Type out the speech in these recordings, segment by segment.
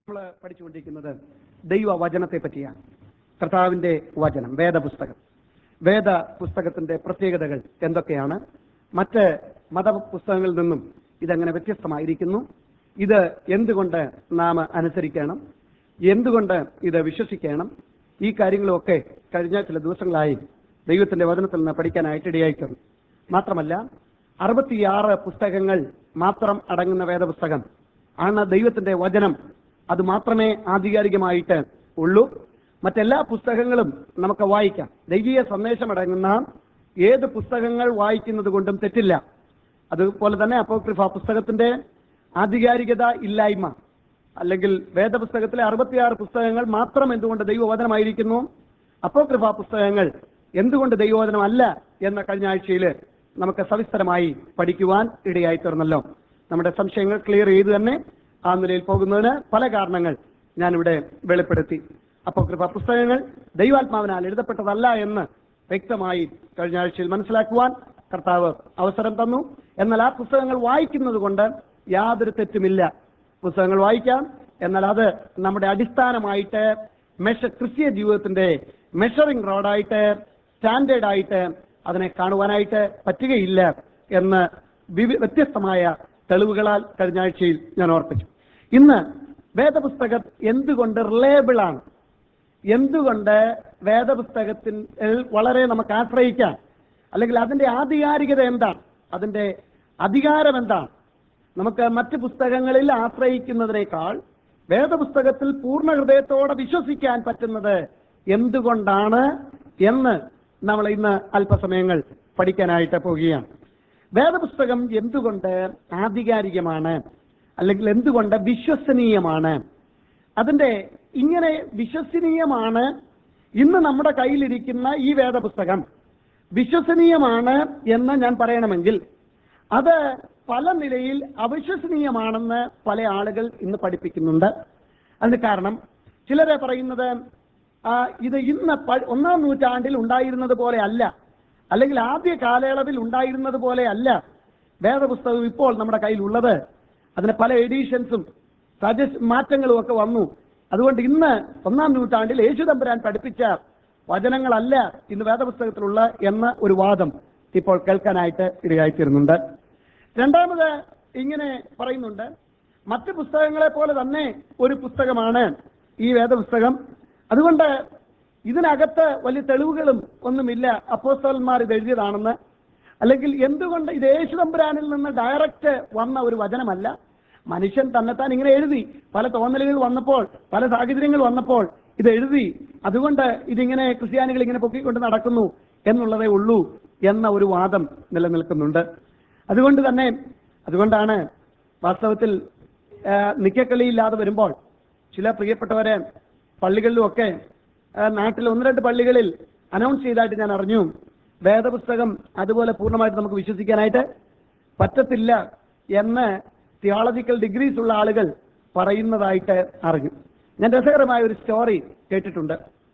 നമ്മൾ പഠിച്ചുകൊണ്ടിരിക്കുന്നത് ദൈവ വചനത്തെ പറ്റിയാണ് കർത്താവിന്റെ വചനം വേദപുസ്തകം വേദ പുസ്തകത്തിന്റെ പ്രത്യേകതകൾ എന്തൊക്കെയാണ് മറ്റ് മതപുസ്തകങ്ങളിൽ നിന്നും ഇതെങ്ങനെ വ്യത്യസ്തമായിരിക്കുന്നു ഇത് എന്തുകൊണ്ട് നാം അനുസരിക്കണം എന്തുകൊണ്ട് ഇത് വിശ്വസിക്കണം ഈ കാര്യങ്ങളൊക്കെ കഴിഞ്ഞ ചില ദിവസങ്ങളായി ദൈവത്തിന്റെ വചനത്തിൽ നിന്ന് പഠിക്കാനായിട്ട് ഇടയായിട്ടുണ്ട് മാത്രമല്ല അറുപത്തിയാറ് പുസ്തകങ്ങൾ മാത്രം അടങ്ങുന്ന വേദപുസ്തകം ആണ് ദൈവത്തിന്റെ വചനം അത് മാത്രമേ ആധികാരികമായിട്ട് ഉള്ളൂ മറ്റെല്ലാ പുസ്തകങ്ങളും നമുക്ക് വായിക്കാം ദൈവീയ സന്ദേശമടങ്ങുന്ന ഏത് പുസ്തകങ്ങൾ വായിക്കുന്നത് കൊണ്ടും തെറ്റില്ല അതുപോലെ തന്നെ അപ്പോക്രിഫ പുസ്തകത്തിന്റെ ആധികാരികത ഇല്ലായ്മ അല്ലെങ്കിൽ വേദപുസ്തകത്തിലെ അറുപത്തിയാറ് പുസ്തകങ്ങൾ മാത്രം എന്തുകൊണ്ട് ദൈവവചനമായിരിക്കുന്നു അപ്പോക്രിഫ പുസ്തകങ്ങൾ എന്തുകൊണ്ട് ദൈവവചനമല്ല എന്ന കഴിഞ്ഞ ആഴ്ചയിൽ നമുക്ക് സവിസ്തരമായി പഠിക്കുവാൻ ഇടയായി തീർന്നല്ലോ നമ്മുടെ സംശയങ്ങൾ ക്ലിയർ ചെയ്ത് തന്നെ ആ നിലയിൽ പോകുന്നതിന് പല കാരണങ്ങൾ ഞാനിവിടെ വെളിപ്പെടുത്തി അപ്പോക്രിഫ പുസ്തകങ്ങൾ ദൈവാത്മാവിനാൽ എഴുതപ്പെട്ടതല്ല എന്ന് വ്യക്തമായി കഴിഞ്ഞ ആഴ്ചയിൽ മനസ്സിലാക്കുവാൻ കർത്താവ് അവസരം തന്നു എന്നാൽ ആ പുസ്തകങ്ങൾ വായിക്കുന്നത് കൊണ്ട് യാതൊരു തെറ്റുമില്ല പുസ്തകങ്ങൾ വായിക്കാം എന്നാൽ അത് നമ്മുടെ അടിസ്ഥാനമായിട്ട് മെഷ ക്രിസ്തീയ ജീവിതത്തിന്റെ മെഷറിംഗ് റോഡായിട്ട് സ്റ്റാൻഡേർഡ് ആയിട്ട് അതിനെ കാണുവാനായിട്ട് പറ്റുകയില്ല എന്ന് വിവി- വ്യത്യസ്തമായ തെളിവുകളാൽ കഴിഞ്ഞ ആഴ്ചയിൽ ഞാൻ ഓർപ്പിച്ചു ഇന്ന് വേദപുസ്തകം എന്തുകൊണ്ട് റിലയബിൾ ആണ് എന്തുകൊണ്ട് വേദപുസ്തകത്തിൽ വളരെ നമുക്ക് ആശ്രയിക്കാം അല്ലെങ്കിൽ അതിന്റെ ആധികാരികത എന്താണ് അതിന്റെ അധികാരം എന്താണ് നമുക്ക് മറ്റ് പുസ്തകങ്ങളിൽ ആശ്രയിക്കുന്നതിനേക്കാൾ വേദപുസ്തകത്തിൽ പൂർണ്ണ ഹൃദയത്തോടെ വിശ്വസിക്കാൻ പറ്റുന്നത് എന്തുകൊണ്ടാണ് എന്ന് നമ്മൾ ഇന്ന് അല്പസമയങ്ങൾ പഠിക്കാനായിട്ട് പോവുകയാണ് വേദപുസ്തകം എന്തുകൊണ്ട് ആധികാരികമാണ് അല്ലെങ്കിൽ എന്തുകൊണ്ട് വിശ്വസനീയമാണ് അതിന്റെ ഇങ്ങനെ വിശ്വസനീയമാണ് ഇന്ന് നമ്മുടെ കയ്യിലിരിക്കുന്ന ഈ വേദപുസ്തകം വിശ്വസനീയമാണ് എന്ന് ഞാൻ പറയണമെങ്കിൽ അത് പല നിലയിൽ അവിശ്വസനീയമാണെന്ന് പല ആളുകൾ ഇന്ന് പഠിപ്പിക്കുന്നുണ്ട് അതിന് കാരണം ചിലരെ പറയുന്നത് ആ, ഇത് ഇന്ന് പ- ഒന്നാം നൂറ്റാണ്ടിൽ ഉണ്ടായിരുന്നത് പോലെ അല്ല അല്ലെങ്കിൽ ആദ്യ കാലയളവിൽ ഉണ്ടായിരുന്നത് പോലെ അല്ല വേദപുസ്തകം ഇപ്പോൾ നമ്മുടെ കയ്യിലുള്ളത് അതിന് പല എഡീഷൻസും സജസ് മാറ്റങ്ങളും ഒക്കെ വന്നു അതുകൊണ്ട് ഇന്ന് ഒന്നാം നൂറ്റാണ്ടിൽ യേശു തമ്പുരാൻ പഠിപ്പിച്ച വചനങ്ങളല്ല ഇന്ന് വേദപുസ്തകത്തിലുള്ള എന്ന ഒരു വാദം ഇപ്പോൾ കേൾക്കാനായിട്ട് ഇടയായിത്തീരുന്നുണ്ട് രണ്ടാമത് ഇങ്ങനെ പറയുന്നുണ്ട് മറ്റ് പുസ്തകങ്ങളെ പോലെ തന്നെ ഒരു പുസ്തകമാണ് ഈ വേദപുസ്തകം അതുകൊണ്ട് ഇതിനകത്ത് വലിയ തെളിവുകളും ഒന്നുമില്ല അപ്പോസ്തലന്മാർ ഇത് എഴുതിയതാണെന്ന് അല്ലെങ്കിൽ എന്തുകൊണ്ട് ഇത് യേശു തമ്പുരാനിൽ നിന്ന് ഡയറക്റ്റ് വന്ന ഒരു വചനമല്ല മനുഷ്യൻ തന്നെത്താൻ ഇങ്ങനെ എഴുതി പല തോന്നലുകൾ വന്നപ്പോൾ പല സാഹചര്യങ്ങൾ വന്നപ്പോൾ ഇത് എഴുതി അതുകൊണ്ട് ഇതിങ്ങനെ ക്രിസ്ത്യാനികൾ ഇങ്ങനെ പൊക്കിക്കൊണ്ട് നടക്കുന്നു എന്നുള്ളതേ ഉള്ളൂ എന്ന ഒരു വാദം നിലനിൽക്കുന്നുണ്ട് അതുകൊണ്ട് തന്നെ അതുകൊണ്ടാണ് വാസ്തവത്തിൽ ആ, നിക്കക്കളിയില്ലാതെ വരുമ്പോൾ ചില പ്രിയപ്പെട്ടവരെ പള്ളികളിലുമൊക്കെ ആ, നാട്ടിൽ ഒന്ന് രണ്ട് പള്ളികളിൽ അനൗൺസ് ചെയ്തതായിട്ട് ഞാൻ അറിഞ്ഞു വേദപുസ്തകം അതുപോലെ പൂർണ്ണമായിട്ട് നമുക്ക് വിശ്വസിക്കാനായിട്ട് പറ്റത്തില്ല എന്ന് തിയോളജിക്കൽ ഡിഗ്രീസ് ഉള്ള ആളുകൾ പറയുന്നതായിട്ട് അറിഞ്ഞു ഞാൻ രസകരമായ ഒരു സ്റ്റോറി കേട്ടിട്ടുണ്ട്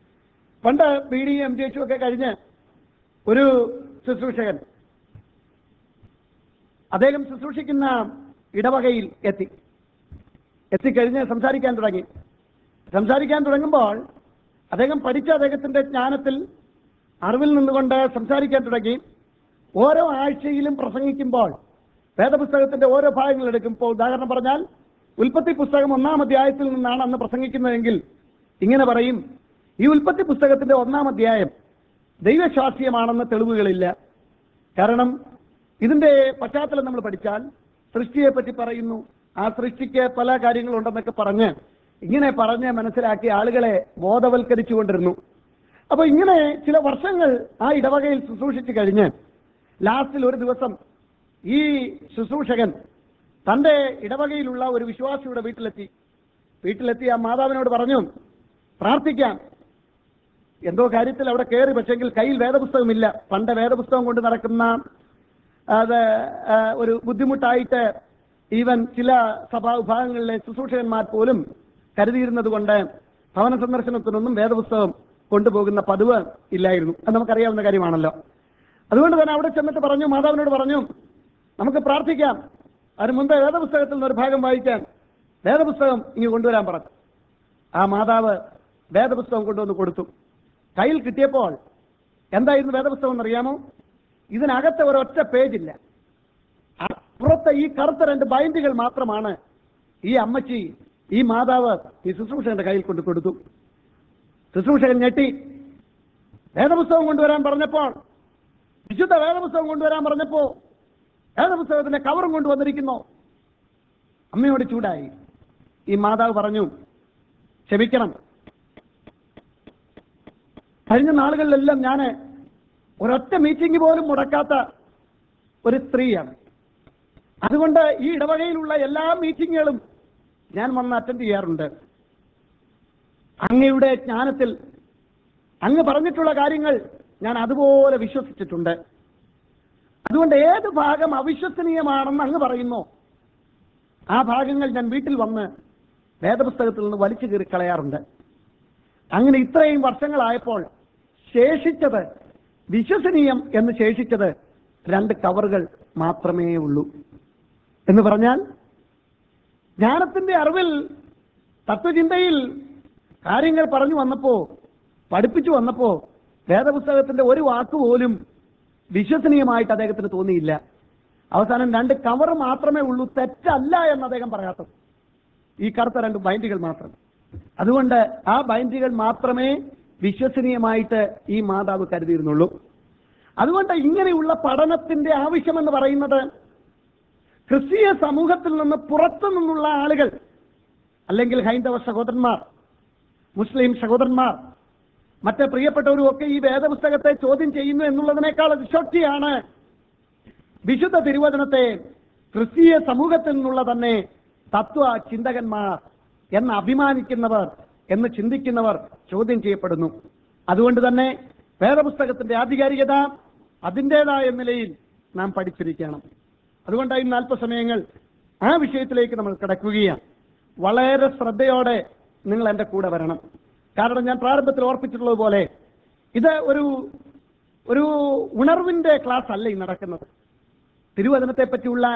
പണ്ട് ബി ഡി എം ജി എച്ചും ഒക്കെ കഴിഞ്ഞ് ഒരു ശുശ്രൂഷകൻ അദ്ദേഹം ശുശ്രൂഷിക്കുന്ന ഇടവകയിൽ എത്തി എത്തിക്കഴിഞ്ഞ് സംസാരിക്കാൻ തുടങ്ങി സംസാരിക്കാൻ തുടങ്ങുമ്പോൾ അദ്ദേഹം പഠിച്ച അദ്ദേഹത്തിന്റെ ജ്ഞാനത്തിൽ അറിവിൽ നിന്നുകൊണ്ട് സംസാരിക്കാൻ തുടങ്ങി ഓരോ ആഴ്ചയിലും പ്രസംഗിക്കുമ്പോൾ വേദപുസ്തകത്തിന്റെ ഓരോ ഭാഗങ്ങൾ എടുക്കുമ്പോൾ ഉദാഹരണം പറഞ്ഞാൽ ഉൽപ്പത്തി പുസ്തകം ഒന്നാം അധ്യായത്തിൽ നിന്നാണ് അന്ന് പ്രസംഗിക്കുന്നതെങ്കിൽ ഇങ്ങനെ പറയും ഈ ഉൽപ്പത്തി പുസ്തകത്തിന്റെ ഒന്നാം അധ്യായം ദൈവശാസ്ത്രീയമാണെന്ന് തെളിവുകളില്ല കാരണം ഇതിന്റെ പശ്ചാത്തലം നമ്മൾ പഠിച്ചാൽ സൃഷ്ടിയെ പറ്റി പറയുന്നു ആ സൃഷ്ടിക്ക് പല കാര്യങ്ങളുണ്ടെന്നൊക്കെ പറഞ്ഞ് ഇങ്ങനെ പറഞ്ഞ് മനസ്സിലാക്കി ആളുകളെ ബോധവൽക്കരിച്ചുകൊണ്ടിരുന്നു അപ്പൊ ഇങ്ങനെ ചില വർഷങ്ങൾ ആ ഇടവകയിൽ ശുശ്രൂഷിച്ചു കഴിഞ്ഞ് ലാസ്റ്റിൽ ഒരു ദിവസം ഈ ശുശ്രൂഷകൻ തന്റെ ഇടവകയിലുള്ള ഒരു വിശ്വാസിയുടെ വീട്ടിലെത്തി വീട്ടിലെത്തി ആ മാതാവിനോട് പറഞ്ഞു പ്രാർത്ഥിക്കാം എന്തോ കാര്യത്തിൽ അവിടെ കയറി പക്ഷെങ്കിൽ കയ്യിൽ വേദപുസ്തകമില്ല പണ്ട് വേദപുസ്തകം കൊണ്ട് നടക്കുന്ന അത് ആ, ഒരു ബുദ്ധിമുട്ടായിട്ട് ഈവൻ ചില സഭാ വിഭാഗങ്ങളിലെ ശുശ്രൂഷകന്മാർ പോലും കരുതിയിരുന്നത് കൊണ്ട് ഭവന സന്ദർശനത്തിനൊന്നും വേദപുസ്തകം കൊണ്ടുപോകുന്ന പതിവ് ഇല്ലായിരുന്നു അത് നമുക്കറിയാവുന്ന കാര്യമാണല്ലോ അതുകൊണ്ട് തന്നെ അവിടെ ചെന്നിട്ട് പറഞ്ഞു മാതാവിനോട് പറഞ്ഞു നമുക്ക് പ്രാർത്ഥിക്കാം അതിന് മുമ്പേ വേദപുസ്തകത്തിൽ നിന്ന് ഒരു ഭാഗം വായിക്കാൻ വേദപുസ്തകം ഇങ്ങ് കൊണ്ടുവരാൻ പറഞ്ഞു ആ മാതാവ് വേദപുസ്തകം കൊണ്ടുവന്ന് കൊടുത്തു കയ്യിൽ കിട്ടിയപ്പോൾ എന്തായിരുന്നു വേദപുസ്തകം എന്നറിയാമോ ഇതിനകത്ത് ഒരൊറ്റ പേജില്ല അപ്പുറത്തെ ഈ കറുത്ത രണ്ട് ബൈൻഡുകൾ മാത്രമാണ് ഈ അമ്മച്ചി ഈ മാതാവ് ഈ ശുശ്രൂഷകന്റെ കയ്യിൽ കൊണ്ട് കൊടുത്തു ശുശ്രൂഷകൻ ഞെട്ടി വേദപുസ്തകം കൊണ്ടുവരാൻ പറഞ്ഞപ്പോൾ വിശുദ്ധ വേദപുസ്തകം കൊണ്ടുവരാൻ പറഞ്ഞപ്പോ വേദപുസ്തകത്തിന്റെ കവറും കൊണ്ടുവന്നിരിക്കുന്നു അമ്മയോട് ചൂടായി ഈ മാതാവ് പറഞ്ഞു ക്ഷമിക്കണം കഴിഞ്ഞ നാളുകളിലെല്ലാം ഞാൻ ഒരൊറ്റ മീറ്റിംഗ് പോലും മുടക്കാത്ത ഒരു സ്ത്രീയാണ് അതുകൊണ്ട് ഈ ഇടവകയിലുള്ള എല്ലാ മീറ്റിങ്ങുകളും ഞാൻ വന്ന് അറ്റൻഡ് ചെയ്യാറുണ്ട് അങ്ങയുടെ ജ്ഞാനത്തിൽ അങ്ങ് പറഞ്ഞിട്ടുള്ള കാര്യങ്ങൾ ഞാൻ അതുപോലെ വിശ്വസിച്ചിട്ടുണ്ട് അതുകൊണ്ട് ഏത് ഭാഗം അവിശ്വസനീയമാണെന്ന് അങ്ങ് പറയുന്നു ആ ഭാഗങ്ങൾ ഞാൻ വീട്ടിൽ വന്ന് വേദപുസ്തകത്തിൽ നിന്ന് വലിച്ചു കീറി കളയാറുണ്ട് അങ്ങനെ ഇത്രയും വർഷങ്ങളായപ്പോൾ ശേഷിച്ചത് വിശ്വസനീയം എന്ന് ശേഷിച്ചത് രണ്ട് കവറുകൾ മാത്രമേ ഉള്ളൂ എന്ന് പറഞ്ഞാൽ ജ്ഞാനത്തിന്റെ അറിവിൽ തത്വചിന്തയിൽ കാര്യങ്ങൾ പറഞ്ഞു വന്നപ്പോ പഠിപ്പിച്ചു വന്നപ്പോ വേദപുസ്തകത്തിന്റെ ഒരു വാക്ക് പോലും വിശ്വസനീയമായിട്ട് അദ്ദേഹത്തിന് തോന്നിയില്ല അവസാനം രണ്ട് കവർ മാത്രമേ ഉള്ളൂ തെറ്റല്ല എന്ന് അദ്ദേഹം പറയാത്തത് ഈ കറുത്ത രണ്ട് ബൈൻഡുകൾ മാത്രം അതുകൊണ്ട് ആ ബൈൻഡുകൾ മാത്രമേ വിശ്വസനീയമായിട്ട് ഈ മാതാവ് കരുതിയിരുന്നുള്ളൂ അതുകൊണ്ട് ഇങ്ങനെയുള്ള പഠനത്തിന്റെ ആവശ്യമെന്ന് പറയുന്നത് ക്രിസ്തീയ സമൂഹത്തിൽ നിന്ന് പുറത്തു നിന്നുള്ള ആളുകൾ അല്ലെങ്കിൽ ഹൈന്ദവ സഹോദരന്മാർ മുസ്ലിം സഹോദരന്മാർ മറ്റ് പ്രിയപ്പെട്ടവരും ഒക്കെ ഈ വേദപുസ്തകത്തെ ചോദ്യം ചെയ്യുന്നു എന്നുള്ളതിനേക്കാൾ അതിശോക്തിയാണ് വിശുദ്ധ തിരുവചനത്തെ ക്രിസ്തീയ സമൂഹത്തിൽ നിന്നുള്ള തന്നെ തത്വ ചിന്തകന്മാർ എന്ന് അഭിമാനിക്കുന്നവർ എന്ന് ചിന്തിക്കുന്നവർ ചോദ്യം ചെയ്യപ്പെടുന്നു അതുകൊണ്ട് തന്നെ വേദപുസ്തകത്തിന്റെ ആധികാരികത അതിൻ്റെതായ നിലയിൽ നാം പഠിച്ചിരിക്കണം അതുകൊണ്ടായി ഇന്ന് അല്പസമയങ്ങൾ ആ വിഷയത്തിലേക്ക് നമ്മൾ കിടക്കുകയാണ് വളരെ ശ്രദ്ധയോടെ നിങ്ങൾ എൻ്റെ കൂടെ വരണം കാരണം ഞാൻ പ്രാരംഭത്തിൽ ഓർപ്പിച്ചിട്ടുള്ളത് പോലെ ഇത് ഒരു ഒരു ഉണർവിന്റെ ക്ലാസ് അല്ല ഈ നടക്കുന്നത് തിരുവചനത്തെ പറ്റിയുള്ള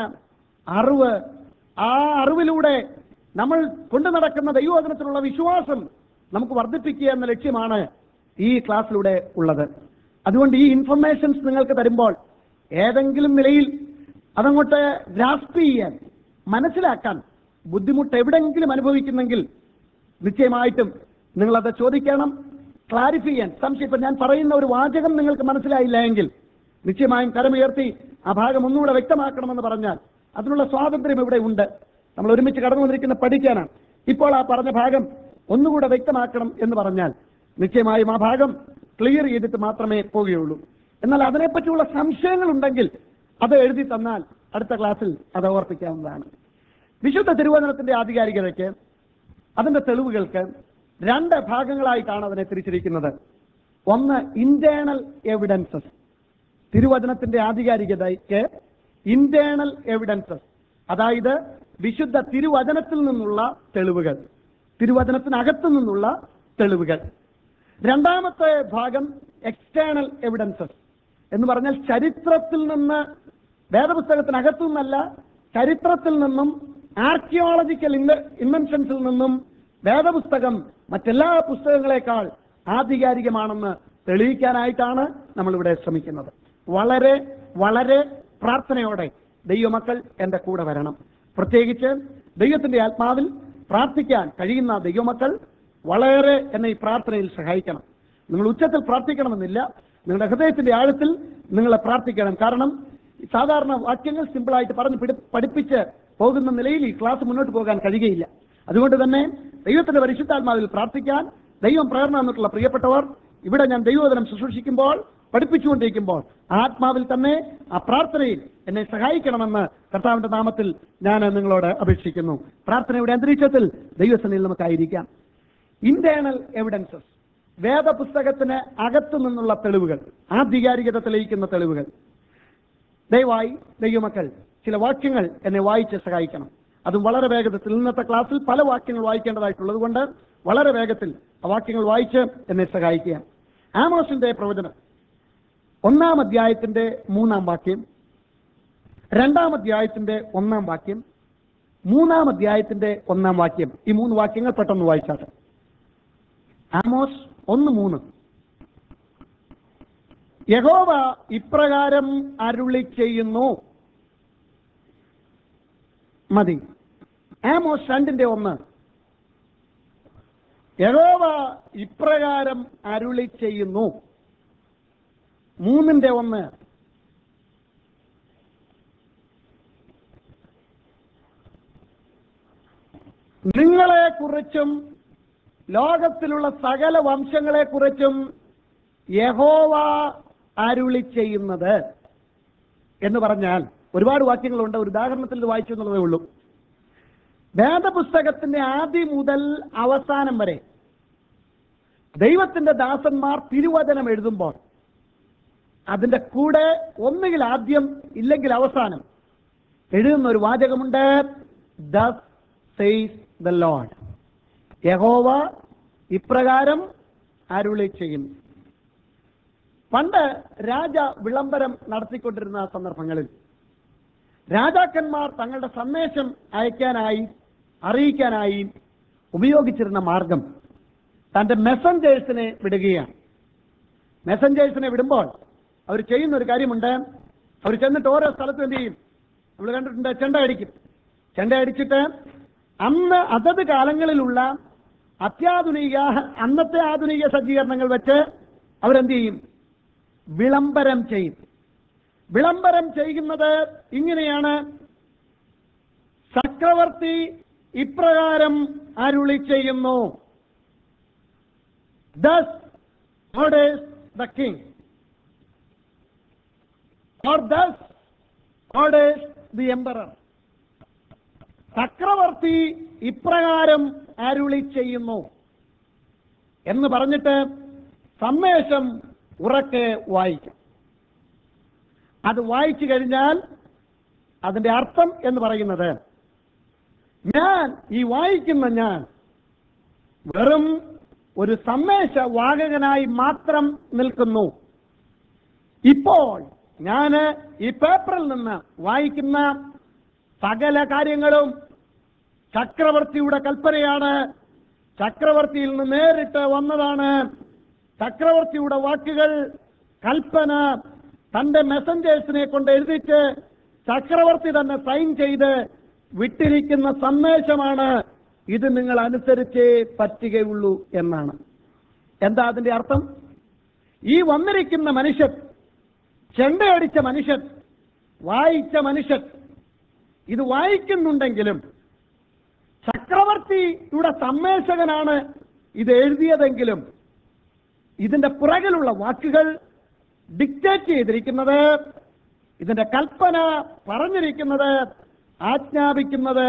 അറിവ് ആ അറിവിലൂടെ നമ്മൾ കൊണ്ടു നടക്കുന്ന ദൈവവചനത്തിലുള്ള വിശ്വാസം നമുക്ക് വർദ്ധിപ്പിക്കുക എന്ന ലക്ഷ്യമാണ് ഈ ക്ലാസ്സിലൂടെ ഉള്ളത് അതുകൊണ്ട് ഈ ഇൻഫർമേഷൻസ് നിങ്ങൾക്ക് തരുമ്പോൾ ഏതെങ്കിലും നിലയിൽ അതങ്ങോട്ട് ഗ്രാസ്പ് ചെയ്യാൻ മനസ്സിലാക്കാൻ ബുദ്ധിമുട്ട് എവിടെയെങ്കിലും അനുഭവിക്കുന്നെങ്കിൽ നിശ്ചയമായിട്ടും നിങ്ങളത് ചോദിക്കണം ക്ലാരിഫൈ ചെയ്യാൻ സംശയം ഇപ്പൊ ഞാൻ പറയുന്ന ഒരു വാചകം നിങ്ങൾക്ക് മനസ്സിലായില്ല എങ്കിൽ നിശ്ചയമായും കരമുയർത്തി ആ ഭാഗം ഒന്നുകൂടെ വ്യക്തമാക്കണമെന്ന് പറഞ്ഞാൽ അതിനുള്ള സ്വാതന്ത്ര്യം ഇവിടെ ഉണ്ട് നമ്മൾ ഒരുമിച്ച് കടന്നു വന്നിരിക്കുന്ന പഠിക്കാനാണ് ഇപ്പോൾ ആ പറഞ്ഞ ഭാഗം ഒന്നുകൂടെ വ്യക്തമാക്കണം എന്ന് പറഞ്ഞാൽ നിശ്ചയമായും ആ ഭാഗം ക്ലിയർ ചെയ്തിട്ട് മാത്രമേ പോവുകയുള്ളൂ എന്നാൽ അതിനെപ്പറ്റിയുള്ള സംശയങ്ങൾ ഉണ്ടെങ്കിൽ അത് എഴുതി തന്നാൽ അടുത്ത ക്ലാസ്സിൽ അത് ഓർപ്പിക്കാവുന്നതാണ് വിശുദ്ധ തിരുവചനത്തിന്റെ ആധികാരികതയ്ക്ക് അതിന്റെ തെളിവുകൾക്ക് രണ്ട് ഭാഗങ്ങളായിട്ടാണ് അതിനെ തിരിച്ചിരിക്കുന്നത് ഒന്ന് ഇന്റേണൽ എവിഡൻസസ് തിരുവചനത്തിന്റെ ആധികാരികതയ്ക്ക് ഇന്റേണൽ എവിഡൻസസ് അതായത് വിശുദ്ധ തിരുവചനത്തിൽ നിന്നുള്ള തെളിവുകൾ തിരുവചനത്തിനകത്തു നിന്നുള്ള തെളിവുകൾ രണ്ടാമത്തെ ഭാഗം എക്സ്റ്റേണൽ എവിഡൻസസ് എന്ന് പറഞ്ഞാൽ ചരിത്രത്തിൽ നിന്ന് വേദപുസ്തകത്തിനകത്തു നിന്നല്ല ചരിത്രത്തിൽ നിന്നും ആർക്കിയോളജിക്കൽ ഇൻവെൻഷൻസിൽ നിന്നും വേദപുസ്തകം മറ്റെല്ലാ പുസ്തകങ്ങളെക്കാൾ ആധികാരികമാണെന്ന് തെളിയിക്കാനായിട്ടാണ് നമ്മളിവിടെ ശ്രമിക്കുന്നത് വളരെ വളരെ പ്രാർത്ഥനയോടെ ദൈവമക്കൾ എൻ്റെ കൂടെ വരണം പ്രത്യേകിച്ച് ദൈവത്തിന്റെ ആത്മാവിൽ പ്രാർത്ഥിക്കാൻ കഴിയുന്ന ദൈവമക്കൾ വളരെ എന്നെ ഈ പ്രാർത്ഥനയിൽ സഹായിക്കണം നിങ്ങൾ ഉച്ചത്തിൽ പ്രാർത്ഥിക്കണമെന്നില്ല നിങ്ങളുടെ ഹൃദയത്തിന്റെ ആഴത്തിൽ നിങ്ങൾ പ്രാർത്ഥിക്കണം കാരണം സാധാരണ വാക്യങ്ങൾ സിമ്പിളായിട്ട് പറഞ്ഞ് പിടി- പഠിപ്പിച്ച് പോകുന്ന നിലയിൽ ഈ ക്ലാസ് മുന്നോട്ട് പോകാൻ കഴിയുകയില്ല അതുകൊണ്ട് തന്നെ ദൈവത്തിന്റെ പരിശുദ്ധാത്മാവിൽ പ്രാർത്ഥിക്കാൻ ദൈവം പ്രേരണ എന്നിട്ടുള്ള പ്രിയപ്പെട്ടവർ ഇവിടെ ഞാൻ ദൈവോദനം ശുശ്രൂഷിക്കുമ്പോൾ പഠിപ്പിച്ചുകൊണ്ടിരിക്കുമ്പോൾ ആത്മാവിൽ തന്നെ ആ പ്രാർത്ഥനയിൽ എന്നെ സഹായിക്കണമെന്ന് കർത്താവിന്റെ നാമത്തിൽ ഞാൻ നിങ്ങളോട് അപേക്ഷിക്കുന്നു പ്രാർത്ഥനയുടെ അന്തരീക്ഷത്തിൽ ദൈവസനയിൽ നമുക്കായിരിക്കാം ഇന്റേണൽ എവിഡൻസസ് വേദപുസ്തകത്തിന് അകത്തു നിന്നുള്ള തെളിവുകൾ ആധികാരികത തെളിയിക്കുന്ന തെളിവുകൾ ദയവായി ദൈവമക്കൾ ചില വാക്യങ്ങൾ എന്നെ വായിച്ച് സഹായിക്കണം അതും വളരെ വേഗത്തിൽ ഇന്നത്തെ ക്ലാസ്സിൽ പല വാക്യങ്ങൾ വായിക്കേണ്ടതായിട്ടുള്ളത് കൊണ്ട് വളരെ വേഗത്തിൽ ആ വാക്യങ്ങൾ വായിച്ച് എന്നെ സഹായിക്കുക ആമോസിന്റെ പ്രവചനം ഒന്നാം അധ്യായത്തിന്റെ മൂന്നാം വാക്യം രണ്ടാം അധ്യായത്തിന്റെ ഒന്നാം വാക്യം മൂന്നാം അധ്യായത്തിന്റെ ഒന്നാം വാക്യം ഈ മൂന്ന് വാക്യങ്ങൾ പെട്ടെന്ന് വായിച്ചാട്ടെ ആമോസ് ഒന്ന് മൂന്ന് യഹോവ ഇപ്രകാരം അരുളി ചെയ്യുന്നു മതി ആമോസ് രണ്ടിന്റെ ഒന്ന് യഹോവ ഇപ്രകാരം അരുളി ചെയ്യുന്നു മൂന്നിന്റെ ഒന്ന് നിങ്ങളെക്കുറിച്ചും ലോകത്തിലുള്ള സകല വംശങ്ങളെക്കുറിച്ചും യഹോവ അരുളി ചെയ്യുന്നത് എന്ന് പറഞ്ഞാൽ ഒരുപാട് വാക്യങ്ങളുണ്ട് ഒരു ഉദാഹരണത്തിൽ ഇത് വായിച്ചു എന്നുള്ളതേ ഉള്ളൂ വേദപുസ്തകത്തിന്റെ ആദ്യം മുതൽ അവസാനം വരെ ദൈവത്തിന്റെ ദാസന്മാർ തിരുവചനം എഴുതുമ്പോൾ അതിന്റെ കൂടെ ഒന്നുകിൽ ആദ്യം ഇല്ലെങ്കിൽ അവസാനം എഴുതുന്ന ഒരു വാചകമുണ്ട് ദസ് സെയ്സ് ദ ലോഡ് യഹോവ ഇപ്രകാരം അരുളി ചെയ്യുന്നു പണ്ട് രാജ വിളംബരം നടത്തിക്കൊണ്ടിരുന്ന സന്ദർഭങ്ങളിൽ രാജാക്കന്മാർ തങ്ങളുടെ സന്ദേശം അയക്കാനായി അറിയിക്കാനായി ഉപയോഗിച്ചിരുന്ന മാർഗം തന്റെ മെസ്സഞ്ചേഴ്സിനെ വിടുകയാണ് മെസ്സഞ്ചേഴ്സിനെ വിടുമ്പോൾ അവർ ചെയ്യുന്ന ഒരു കാര്യമുണ്ട് അവർ ചെന്നിട്ട് ഓരോ സ്ഥലത്തും എന്ത് ചെയ്യും നമ്മൾ കണ്ടിട്ടുണ്ട് ചെണ്ട അടിക്കും ചെണ്ട അടിച്ചിട്ട് അന്ന് അതത് കാലങ്ങളിലുള്ള അത്യാധുനിക അന്നത്തെ ആധുനിക സജ്ജീകരണങ്ങൾ വെച്ച് അവരെന്ത് ചെയ്യും വിളംബരം ചെയ്യും വിളംബരം ചെയ്യുന്നത് ഇങ്ങനെയാണ് ചക്രവർത്തി ഇപ്രകാരം അരുളി ചെയ്യുന്നു thus orders the king or thus orders the emperor ചക്രവർത്തി ഇപ്രകാരം അരുളി ചെയ്യുന്നു എന്ന് പറഞ്ഞിട്ട് സന്ദേശം ഉറക്കെ വായിക്കും അത് വായിച്ചു കഴിഞ്ഞാൽ അതിന്റെ അർത്ഥം എന്ന് പറയുന്നത് ഞാൻ ഈ വായിക്കുന്ന ഞാൻ വെറും ഒരു സന്ദേശവാഹകനായി മാത്രം നിൽക്കുന്നു ഇപ്പോൾ ഞാൻ ഈ പേപ്പറിൽ നിന്ന് വായിക്കുന്ന സകല കാര്യങ്ങളും ചക്രവർത്തിയുടെ കൽപ്പനയാണ് ചക്രവർത്തിയിൽ നിന്ന് നേരിട്ട് വന്നതാണ് ചക്രവർത്തിയുടെ വാക്കുകൾ കൽപ്പന തന്റെ മെസ്സഞ്ചേഴ്സിനെ കൊണ്ട് എഴുതിച്ച് ചക്രവർത്തി തന്നെ സൈൻ ചെയ്ത് വിട്ടിരിക്കുന്ന സന്ദേശമാണ് ഇത് നിങ്ങൾ അനുസരിച്ചേ പറ്റുകയുള്ളൂ എന്നാണ് എന്താ അതിന്റെ അർത്ഥം ഈ വന്നിരിക്കുന്ന മനുഷ്യൻ ചെണ്ടയടിച്ച മനുഷ്യൻ വായിച്ച മനുഷ്യൻ ഇത് വായിക്കുന്നുണ്ടെങ്കിലും ചക്രവർത്തിയുടെ സന്ദേശകനാണ് ഇത് എഴുതിയതെങ്കിലും ഇതിന്റെ പുറകിലുള്ള വാക്കുകൾ ഡിക്റ്റേറ്റ് ചെയ്തിരിക്കുന്നത് ഇതിന്റെ കൽപ്പന പറഞ്ഞിരിക്കുന്നത് ആജ്ഞാപിക്കുന്നത്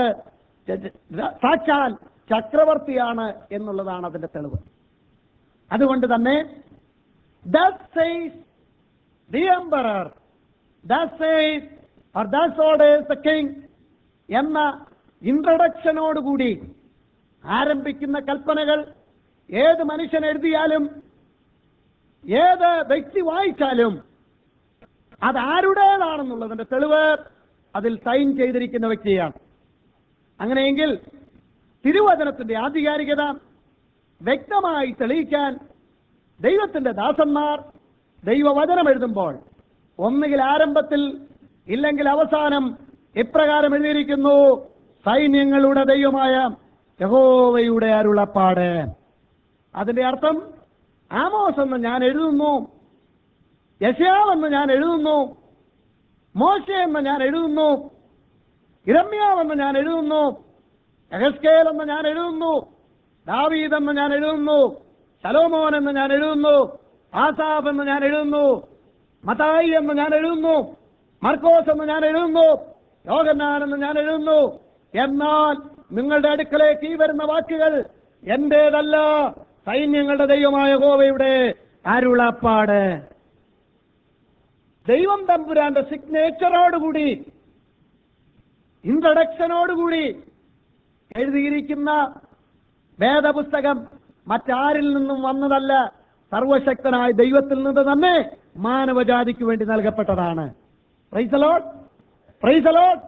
സാക്ഷാൽ ചക്രവർത്തിയാണ് എന്നുള്ളതാണ് അതിന്റെ തെളിവ് അതുകൊണ്ട് തന്നെ thus says the emperor thus says or thus orders the king എന്ന ഇൻട്രഡക്ഷനോടുകൂടി ആരംഭിക്കുന്ന കൽപ്പനകൾ ഏത് മനുഷ്യൻ എഴുതിയാലും ഏത് വ്യക്തി വായിച്ചാലും അത് ആരുടേതാണെന്നുള്ളതിന്റെ തെളിവ് അതിൽ സൈൻ ചെയ്തിരിക്കുന്ന വ്യക്തിയാണ് അങ്ങനെയെങ്കിൽ തിരുവചനത്തിന്റെ ആധികാരികത വ്യക്തമായി തെളിയിക്കാൻ ദൈവത്തിന്റെ ദാസന്മാർ ദൈവവചനം എഴുതുമ്പോൾ ഒന്നുകിൽ ആരംഭത്തിൽ ഇല്ലെങ്കിൽ അവസാനം ഇപ്രകാരം എഴുതിയിരിക്കുന്നു സൈന്യങ്ങളുടെ ദൈവമായ യഹോവയുടെ അരുളപ്പാട് അതിന്റെ അർത്ഥം ആമോസ് എന്ന് ഞാൻ എഴുതുന്നു യശയാവെന്ന് ഞാൻ എഴുതുന്നു മോശ എന്ന് ഞാൻ എഴുതുന്നു ഇരമ്യാവെന്ന് ഞാൻ എഴുതുന്നു എഹസ്കേൽ എന്ന് ഞാൻ എഴുതുന്നു ദാവീദ് എന്ന് ഞാൻ എഴുതുന്നു ശലോമോൻ എന്ന് ഞാൻ എഴുതുന്നു ആസാബ് എന്ന് ഞാൻ എഴുതുന്നു മതായി എന്ന് ഞാൻ എഴുതുന്നു മർക്കോസ് എന്ന് ഞാൻ എഴുതുന്നു യോഗന്നാൻ എന്ന് ഞാൻ എഴുതുന്നു എന്നാൽ നിങ്ങളുടെ അടുക്കലേക്ക് ഈ വരുന്ന വാക്കുകൾ എന്റേതല്ല സൈന്യങ്ങളുടെ ദൈവമായ ഹോവയുടെ അരുളപ്പാട് ദൈവം തമ്പുരാന്റെ സിഗ്നേച്ചറോടുകൂടി ഇൻട്രഡക്ഷനോടുകൂടി എഴുതിയിരിക്കുന്ന വേദപുസ്തകം മറ്റാരിൽ നിന്നും വന്നതല്ല സർവശക്തനായ ദൈവത്തിൽ നിന്ന് തന്നെ മാനവജാതിക്ക് വേണ്ടി നൽകപ്പെട്ടതാണ് പ്രൈസലോട്ട് പ്രൈസലോട്ട്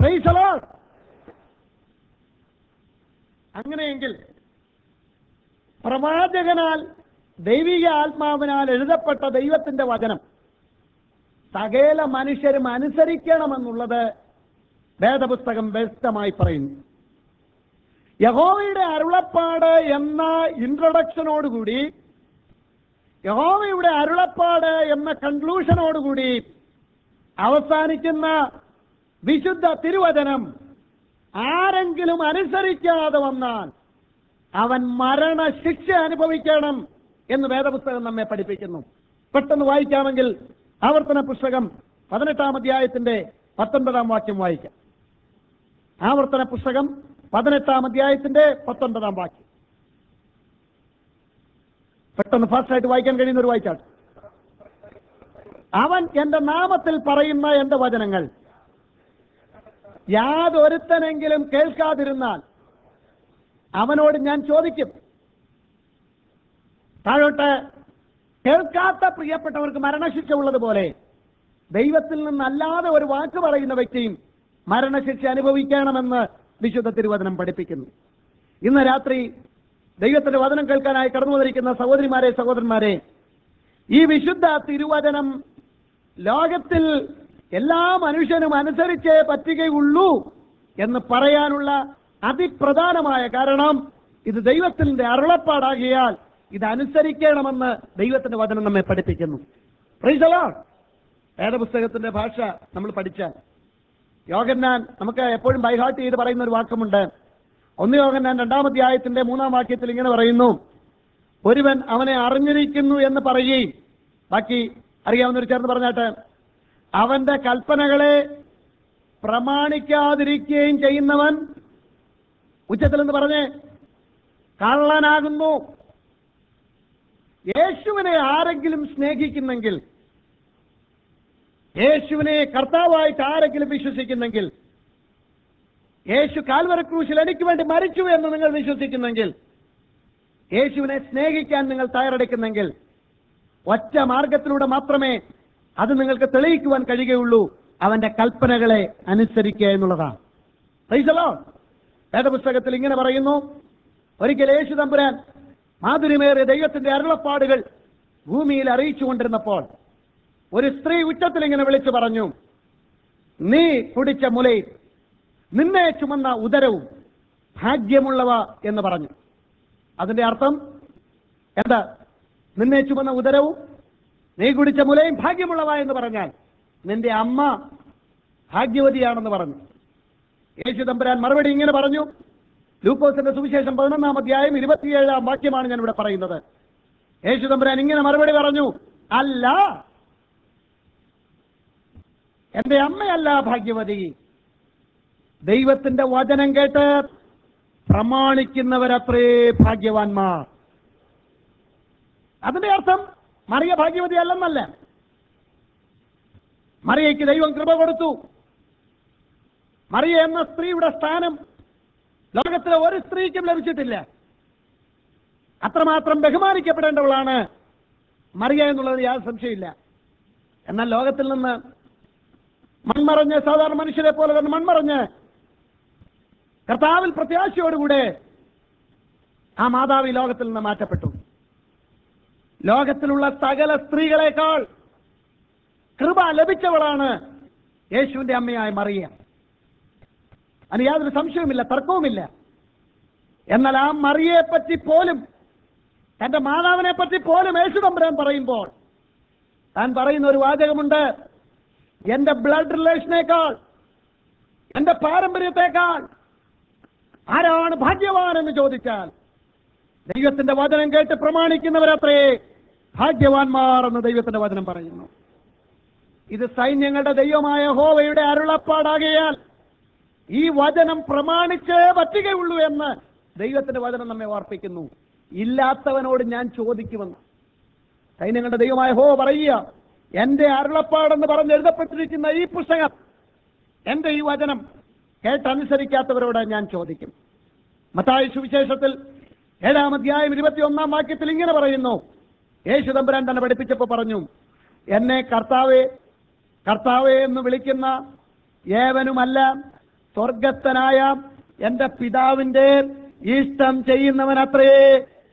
പ്രൈസലോട്ട് അങ്ങനെയെങ്കിൽ പ്രവാചകനാൽ ദൈവിക ആത്മാവിനാൽ എഴുതപ്പെട്ട ദൈവത്തിന്റെ വചനം സകല മനുഷ്യരും അനുസരിക്കണമെന്നുള്ളത് വേദപുസ്തകം വ്യക്തമായി പറയുന്നു യഹോവയുടെ അരുളപ്പാട് എന്ന ഇൻട്രൊഡക്ഷനോടുകൂടി യഹോവയുടെ അരുളപ്പാട് എന്ന കൺക്ലൂഷനോടുകൂടി അവസാനിക്കുന്ന വിശുദ്ധ തിരുവചനം ആരെങ്കിലും അനുസരിക്കാതെ വന്നാൽ അവൻ മരണശിക്ഷ അനുഭവിക്കണം എന്ന് വേദപുസ്തകം നമ്മെ പഠിപ്പിക്കുന്നു പെട്ടെന്ന് വായിക്കാമെങ്കിൽ ആവർത്തന പുസ്തകം പതിനെട്ടാം അധ്യായത്തിന്റെ പത്തൊൻപതാം വാക്യം വായിക്കാം ആവർത്തന പുസ്തകം പതിനെട്ടാം അധ്യായത്തിന്റെ പത്തൊൻപതാം വാക്യം പെട്ടെന്ന് ഫാസ്റ്റ് ആയിട്ട് വായിക്കാൻ കഴിയുന്ന ഒരു വായിച്ചാട്ട് അവൻ എന്റെ നാമത്തിൽ പറയുന്ന എന്റെ വചനങ്ങൾ യാതൊരുത്തനെങ്കിലും കേൾക്കാതിരുന്നാൽ അവനോട് ഞാൻ ചോദിക്കും താഴോട്ട് കേൾക്കാത്ത പ്രിയപ്പെട്ടവർക്ക് മരണശിക്ഷ ഉള്ളതുപോലെ ദൈവത്തിൽ നിന്നല്ലാതെ ഒരു വാക്ക് പറയുന്ന വ്യക്തിയും മരണശിക്ഷ അനുഭവിക്കണമെന്ന് വിശുദ്ധ തിരുവചനം പഠിപ്പിക്കുന്നു ഇന്ന് രാത്രി ദൈവത്തിന്റെ വചനം കേൾക്കാനായി കടന്നു വന്നിരിക്കുന്ന സഹോദരിമാരെ സഹോദരന്മാരെ ഈ വിശുദ്ധ തിരുവചനം ലോകത്തിൽ എല്ലാ മനുഷ്യനും അനുസരിച്ചേ പറ്റുകയുള്ളൂ എന്ന് പറയാനുള്ള അതിപ്രധാനമായ കാരണം ഇത് ദൈവത്തിന്റെ അരുളപ്പാടാകിയാൽ ഇത് അനുസരിക്കണമെന്ന് ദൈവത്തിന്റെ വചനം നമ്മെ പഠിപ്പിക്കുന്നു Praise the Lord. വേദപുസ്തകത്തിന്റെ ഭാഷ നമ്മൾ പഠിച്ചാൽ യോഗന്നാൻ നമുക്ക് എപ്പോഴും ബൈഹാർട്ട് ചെയ്ത് പറയുന്ന ഒരു വാക്കുമുണ്ട് ഒന്ന് യോഗന്നാൻ രണ്ടാമധ്യായത്തിന്റെ മൂന്നാം വാക്യത്തിൽ ഇങ്ങനെ പറയുന്നു ഒരുവൻ അവനെ അറിഞ്ഞിരിക്കുന്നു എന്ന് പറയുകയും ബാക്കി അറിയാവുന്നവർ ചേർന്ന് പറഞ്ഞാട്ട് അവന്റെ കൽപ്പനകളെ പ്രമാണിക്കാതിരിക്കുകയും ചെയ്യുന്നവൻ ഉച്ചത്തിൽ എന്ന് പറഞ്ഞ് കള്ളനാകുന്നു യേശുവിനെ ആരെങ്കിലും സ്നേഹിക്കുന്നെങ്കിൽ യേശുവിനെ കർത്താവായിട്ട് ആരെങ്കിലും വിശ്വസിക്കുന്നെങ്കിൽ യേശു കാൽവര ക്രൂശിൽ എനിക്ക് വേണ്ടി മരിച്ചു എന്ന് നിങ്ങൾ വിശ്വസിക്കുന്നെങ്കിൽ യേശുവിനെ സ്നേഹിക്കാൻ നിങ്ങൾ തയ്യാറെടുക്കുന്നെങ്കിൽ ഒറ്റ മാർഗത്തിലൂടെ മാത്രമേ അത് നിങ്ങൾക്ക് തെളിയിക്കുവാൻ കഴിയുകയുള്ളൂ അവന്റെ കൽപ്പനകളെ അനുസരിക്കുക എന്നുള്ളതാണ് Praise the Lord. വേദപുസ്തകത്തിൽ ഇങ്ങനെ പറയുന്നു ഒരിക്കൽ യേശു തമ്പുരാൻ മാധുര്യമേറിയ ദൈവത്തിന്റെ അരുളപ്പാടുകൾ ഭൂമിയിൽ അറിയിച്ചുകൊണ്ടിരുന്നപ്പോൾ ഒരു സ്ത്രീ ഉച്ചത്തിൽ ഇങ്ങനെ വിളിച്ചു പറഞ്ഞു നീ കുടിച്ച മുലയിൽ നിന്നെ ചുമന്ന ഉദരവും ഭാഗ്യമുള്ളവ എന്ന് പറഞ്ഞു അതിന്റെ അർത്ഥം എന്താ നിന്നെ ചുമന്ന ഉദരവും നീ കുടിച്ച മുലയും ഭാഗ്യമുള്ളവ എന്ന് പറഞ്ഞാൽ നിന്റെ അമ്മ ഭാഗ്യവതിയാണെന്ന് പറഞ്ഞു യേശു തമ്പുരാൻ മറുപടി ഇങ്ങനെ പറഞ്ഞു ലൂക്കോസിന്റെ സുവിശേഷം പതിനൊന്നാം അധ്യായം ഇരുപത്തിയേഴാം വാക്യമാണ് ഞാൻ ഇവിടെ പറയുന്നത് യേശു തമ്പുരാൻ ഇങ്ങനെ മറുപടി പറഞ്ഞു അല്ല എന്റെ അമ്മയല്ല ഭാഗ്യവതി ദൈവത്തിന്റെ വചനം കേട്ട് പ്രമാണിക്കുന്നവരത്രേ ഭാഗ്യവാന്മാർ അതിന്റെ അർത്ഥം മറിയ ഭാഗ്യവതി അല്ലെന്നല്ല മറിയയ്ക്ക് ദൈവം കൃപ കൊടുത്തു മറിയ എന്ന സ്ത്രീയുടെ സ്ഥാനം ലോകത്തിലെ ഒരു സ്ത്രീക്കും ലഭിച്ചിട്ടില്ല അത്രമാത്രം ബഹുമാനിക്കപ്പെടേണ്ടവളാണ് മറിയ എന്നുള്ളത് യാതൊരു സംശയമില്ല എന്നാൽ ലോകത്തിൽ നിന്ന് മൺമറഞ്ഞ് സാധാരണ മനുഷ്യരെ പോലെ തന്നെ മൺമറഞ്ഞ് കർത്താവിൽ പ്രത്യാശയോടുകൂടെ ആ മാതാവ് ഈ ലോകത്തിൽ നിന്ന് മാറ്റപ്പെട്ടു ലോകത്തിലുള്ള സകല സ്ത്രീകളെക്കാൾ കൃപ ലഭിച്ചവളാണ് യേശുവിന്റെ അമ്മയായ മറിയ അതിന് യാതൊരു സംശയവുമില്ല തർക്കവുമില്ല എന്നാൽ ആ മറിയെ പറ്റി പോലും തന്റെ മാതാവിനെ പറ്റി പോലും യേശു തമ്പുരാൻ പറയുമ്പോൾ താൻ പറയുന്ന ഒരു വാചകമുണ്ട് എന്റെ ബ്ലഡ് റിലേഷനേക്കാൾ എന്റെ പാരമ്പര്യത്തെക്കാൾ ആരാണ് ഭാഗ്യവാൻ എന്ന് ചോദിച്ചാൽ ദൈവത്തിന്റെ വചനം കേട്ട് പ്രമാണിക്കുന്നവരത്രേ ഭാഗ്യവാന്മാർ എന്ന് ദൈവത്തിന്റെ വചനം പറയുന്നു ഇത് സൈന്യങ്ങളുടെ ദൈവമായ ഹോവയുടെ അരുളപ്പാടാകയാൽ ഈ വചനം പ്രമാണിച്ചേ പറ്റുകയുള്ളൂ എന്ന് ദൈവത്തിന്റെ വചനം നമ്മെ ഓർപ്പിക്കുന്നു ഇല്ലാത്തവനോട് ഞാൻ ചോദിക്കുമെന്ന് സൈന്യങ്ങളുടെ ദൈവമായ ഹോ പറയുക എന്റെ അരുളപ്പാടെന്ന് പറഞ്ഞ് എഴുതപ്പെട്ടിരിക്കുന്ന ഈ പുസ്തകം എന്റെ ഈ വചനം കേട്ടനുസരിക്കാത്തവരോട് ഞാൻ ചോദിക്കും മത്തായി സുവിശേഷത്തിൽ ഏഴാം അധ്യായം ഇരുപത്തി ഒന്നാം വാക്യത്തിൽ ഇങ്ങനെ പറയുന്നു യേശു തമ്പുരാൻ തന്നെ പഠിപ്പിച്ചപ്പോൾ പറഞ്ഞു എന്നെ കർത്താവേ കർത്താവേ എന്ന് വിളിക്കുന്ന ഏവനുമല്ല സ്വർഗസ്ഥനായ എന്റെ പിതാവിന്റെ ഇഷ്ടം ചെയ്യുന്നവൻ അത്രേ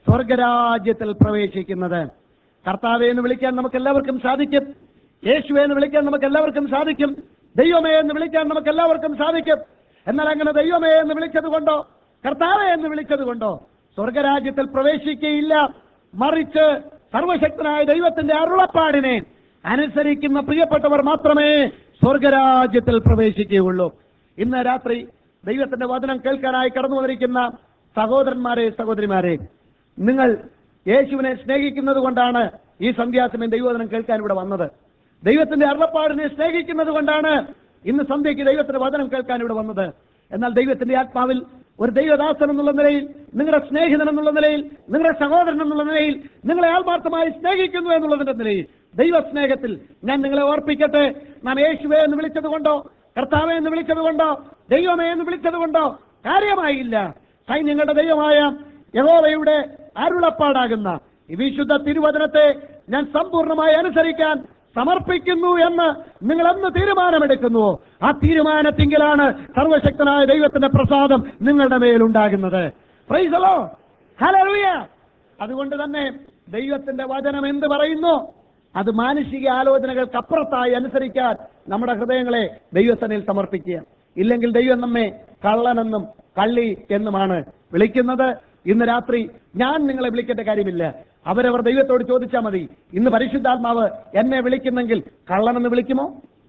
സ്വർഗരാജ്യത്തിൽ പ്രവേശിക്കുന്നത് കർത്താവെ എന്ന് വിളിക്കാൻ നമുക്ക് എല്ലാവർക്കും സാധിക്കും യേശുവെ എന്ന് വിളിക്കാൻ നമുക്ക് എല്ലാവർക്കും സാധിക്കും ദൈവമേ എന്ന് വിളിക്കാൻ നമുക്ക് എല്ലാവർക്കും സാധിക്കും എന്നാൽ അങ്ങനെ ദൈവമേ എന്ന് വിളിച്ചത് കൊണ്ടോ കർത്താവെ എന്ന് വിളിച്ചത് കൊണ്ടോ സ്വർഗരാജ്യത്തിൽ പ്രവേശിക്കുകയില്ല മറിച്ച് സർവശക്തനായ ദൈവത്തിന്റെ അരുളപ്പാടിനെ അനുസരിക്കുന്ന പ്രിയപ്പെട്ടവർ മാത്രമേ സ്വർഗരാജ്യത്തിൽ പ്രവേശിക്കുകയുള്ളൂ ഇന്ന് രാത്രി ദൈവത്തിന്റെ വചനം കേൾക്കാനായി കടന്നു വന്നിരിക്കുന്ന സഹോദരന്മാരെ സഹോദരിമാരെ നിങ്ങൾ യേശുവിനെ സ്നേഹിക്കുന്നത് കൊണ്ടാണ് ഈ സന്ധ്യാസമയം ദൈവവചനം കേൾക്കാൻ ഇവിടെ വന്നത് ദൈവത്തിന്റെ അരുളപ്പാടിനെ സ്നേഹിക്കുന്നത് കൊണ്ടാണ് ഇന്ന് സന്ധ്യയ്ക്ക് ദൈവത്തിന്റെ വചനം കേൾക്കാൻ ഇവിടെ വന്നത് എന്നാൽ ദൈവത്തിന്റെ ആത്മാവിൽ ഒരു ദൈവദാസൻ എന്നുള്ള നിലയിൽ നിങ്ങളുടെ സ്നേഹിതൻ എന്നുള്ള നിലയിൽ നിങ്ങളുടെ സഹോദരൻ എന്നുള്ള നിലയിൽ നിങ്ങളെ ആത്മാർത്ഥമായി സ്നേഹിക്കുന്നു എന്നുള്ളതിന്റെ നിലയിൽ ദൈവസ്നേഹത്തിൽ ഞാൻ നിങ്ങളെ ഓർപ്പിക്കട്ടെ നാം യേശുവെ എന്ന് വിളിച്ചത് കൊണ്ടോ കർത്താവെ എന്ന് വിളിച്ചത് കൊണ്ടോ ദൈവമേ എന്ന് വിളിച്ചത് കൊണ്ടോ കാര്യമായില്ല സൈന്യങ്ങളുടെ ദൈവമായ യഹോവയുടെ അരുളപ്പാടാകുന്ന ഈ വിശുദ്ധ തിരുവചനത്തെ ഞാൻ സമ്പൂർണ്ണമായി അനുസരിക്കാൻ സമർപ്പിക്കുന്നു എന്ന് നിങ്ങൾ എന്ന് തീരുമാനമെടുക്കുന്നുവോ ആ തീരുമാനത്തിങ്കിലാണ് സർവശക്തനായ ദൈവത്തിന്റെ പ്രസാദം നിങ്ങളുടെ മേലുണ്ടാകുന്നത് പ്രൈസലോ ഹലറിയ അതുകൊണ്ട് തന്നെ ദൈവത്തിന്റെ വചനം എന്ത് പറയുന്നു അത് മാനുഷിക ആലോചനകൾക്ക് അപ്പുറത്തായി അനുസരിക്കാൻ നമ്മുടെ ഹൃദയങ്ങളെ ദൈവസനയിൽ സമർപ്പിക്കുക ഇല്ലെങ്കിൽ ദൈവം നമ്മെ കള്ളനെന്നും കള്ളി എന്നുമാണ് വിളിക്കുന്നത് ഇന്ന് രാത്രി ഞാൻ നിങ്ങളെ വിളിക്കേണ്ട കാര്യമില്ല അവരവർ ദൈവത്തോട് ചോദിച്ചാൽ മതി ഇന്ന് പരിശുദ്ധാത്മാവ് എന്നെ വിളിക്കുന്നെങ്കിൽ കള്ളനെന്ന് വിളിക്കുമോ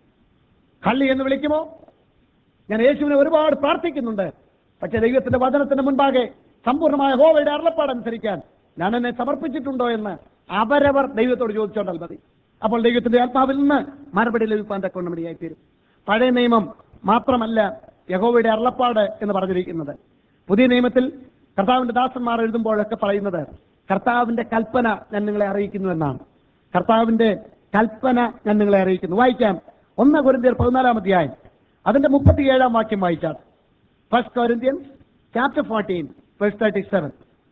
കള്ളി എന്ന് വിളിക്കുമോ ഞാൻ യേശുവിനെ ഒരുപാട് പ്രാർത്ഥിക്കുന്നുണ്ട് പക്ഷെ ദൈവത്തിന്റെ വചനത്തിന് മുൻപാകെ സമ്പൂർണ്ണമായ ഹോവയുടെ അരുളപ്പാടനുസരിക്കാൻ ഞാൻ എന്നെ സമർപ്പിച്ചിട്ടുണ്ടോ എന്ന് അവരവർ ദൈവത്തോട് ചോദിച്ചോണ്ടാൽ മതി അപ്പോൾ ദൈവത്തിന്റെ ആത്മാവിൽ നിന്ന് മറുപടി ലഭിക്കാൻ തക്കൊണ്ടമടിയായി തീരും പഴയ നിയമം മാത്രമല്ല യഹോവയുടെ അരുളപ്പാട് എന്ന് പറഞ്ഞിരിക്കുന്നത് പുതിയ നിയമത്തിൽ കർത്താവിന്റെ ദാസന്മാർ എഴുതുമ്പോഴൊക്കെ പറയുന്നത് കർത്താവിന്റെ കൽപ്പന ഞാൻ നിങ്ങളെ അറിയിക്കുന്നു എന്നാണ് കർത്താവിന്റെ കൽപ്പന ഞാൻ നിങ്ങളെ അറിയിക്കുന്നു വായിക്കാം ഒന്ന് കൊരിന്ത്യർ പതിനാലാം അധ്യായം അതിന്റെ മുപ്പത്തിയേഴാം വാക്യം വായിച്ചാൽ first Corinthians chapter fourteen verse thirty seven